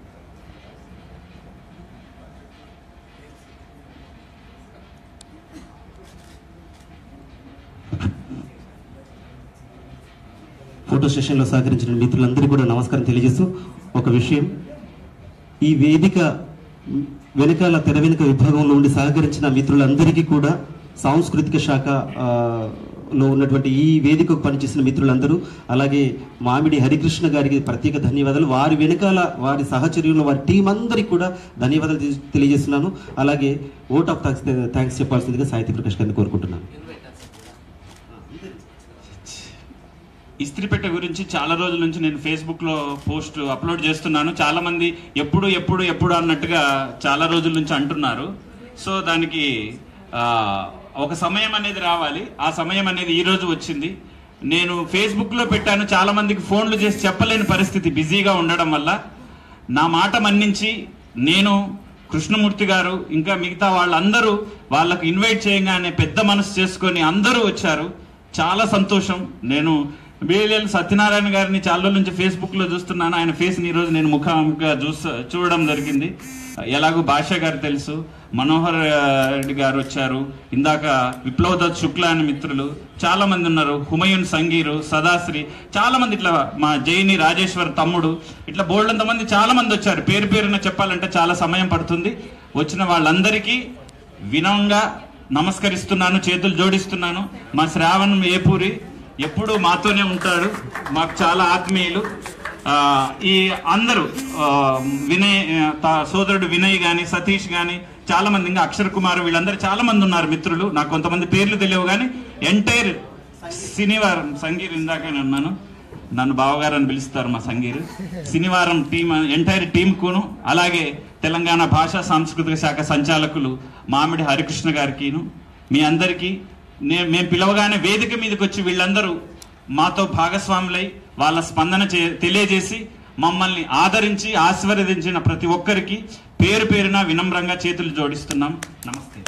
S2: ఫోటో సెషన్లో సహకరించిన మిత్రులందరికీ కూడా నమస్కారం తెలియజేస్తూ ఒక విషయం ఈ వేదిక వెనకాల తెర వెనుక విభాగంలో ఉండి సహకరించిన మిత్రులందరికీ కూడా సాంస్కృతిక శాఖ ఆ, లో ఉన్నటువంటి ఈ వేదికకు పనిచేసిన మిత్రులందరూ అలాగే మామిడి హరికృష్ణ గారికి ప్రత్యేక ధన్యవాదాలు వారి వెనకాల వారి సహచర్యంలో వారి టీం అందరికీ కూడా ధన్యవాదాలు తె- తెలియజేస్తున్నాను అలాగే ఓట్ ఆఫ్ థ్యాంక్స్ థ్యాంక్స్ చెప్పాల్సిందిగా సాహిత్య ప్రకాష్ గారిని కోరుకుంటున్నాను
S4: ఇస్త్రీపెట్టె గురించి చాలా రోజుల నుంచి నేను ఫేస్బుక్లో పోస్ట్ అప్లోడ్ చేస్తున్నాను చాలా మంది ఎప్పుడు ఎప్పుడు ఎప్పుడు అన్నట్టుగా చాలా రోజుల నుంచి అంటున్నారు సో దానికి ఆ, ఒక సమయం అనేది రావాలి ఆ సమయం అనేది ఈ రోజు వచ్చింది నేను ఫేస్బుక్లో పెట్టాను చాలా మందికి ఫోన్లు చేసి చెప్పలేని పరిస్థితి బిజీగా ఉండడం వల్ల నా మాట మన్నించి నేను కృష్ణమూర్తి గారు ఇంకా మిగతా వాళ్ళందరూ వాళ్ళకు ఇన్వైట్ చేయగానే పెద్ద మనసు చేసుకొని అందరూ వచ్చారు చాలా సంతోషం నేను బిఎల్ఎల్ సత్యనారాయణ గారిని చాలా రోజుల నుంచి ఫేస్బుక్ లో చూస్తున్నాను ఆయన ఫేస్ ఈ రోజు నేను ముఖాముఖిగా చూస చూడడం జరిగింది ఎలాగో భాష గారు తెలుసు మనోహర్ ఆ, రెడ్డి గారు వచ్చారు ఇందాక విప్లవదత్ శుక్ల అని మిత్రులు చాలా మంది ఉన్నారు హుమయూన్ సంగీరు సదాశ్రీ చాలా మంది ఇట్లా మా జైని రాజేశ్వర్ తమ్ముడు ఇట్లా బోల్డంత మంది చాలా మంది వచ్చారు పేరు పేరున చెప్పాలంటే చాలా సమయం పడుతుంది వచ్చిన వాళ్ళందరికీ వినంగా నమస్కరిస్తున్నాను చేతులు జోడిస్తున్నాను మా శ్రావణ్ ఏపూరి ఎప్పుడు మాతోనే ఉంటాడు మాకు చాలా ఆత్మీయులు ఆ, ఈ అందరూ ఆ, వినయ్ ఆ, తా- సోదరుడు వినయ్ గాని సతీష్ గాని చాలా మంది ఇంకా అక్షర్ కుమార్ వీళ్ళందరూ చాలా మంది ఉన్నారు మిత్రులు నాకు కొంతమంది పేర్లు తెలియవు కానీ ఎంటైర్ శనివారం సంగీర్ ఇందాకనే ఉన్నాను నన్ను బావగారు అని పిలుస్తారు మా సంగీరు శనివారం టీం ఎంటైర్ టీం కును అలాగే తెలంగాణ భాషా సాంస్కృతిక శాఖ సంచాలకులు మామిడి హరికృష్ణ గారికిను మీ అందరికీ నే మేము పిలవగానే వేదిక మీదకి వచ్చి వీళ్ళందరూ మాతో భాగస్వాములై వాళ్ళ స్పందన చే- తెలియజేసి మమ్మల్ని ఆదరించి ఆశీర్వదించిన ప్రతి ఒక్కరికి పేరు పేరున వినమ్రంగా చేతులు జోడిస్తున్నాం నమస్తే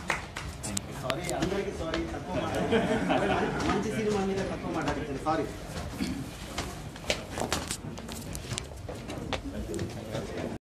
S2: మంచి సినిమా మీద తక్కువ మాట్లాడుతుంది సారీ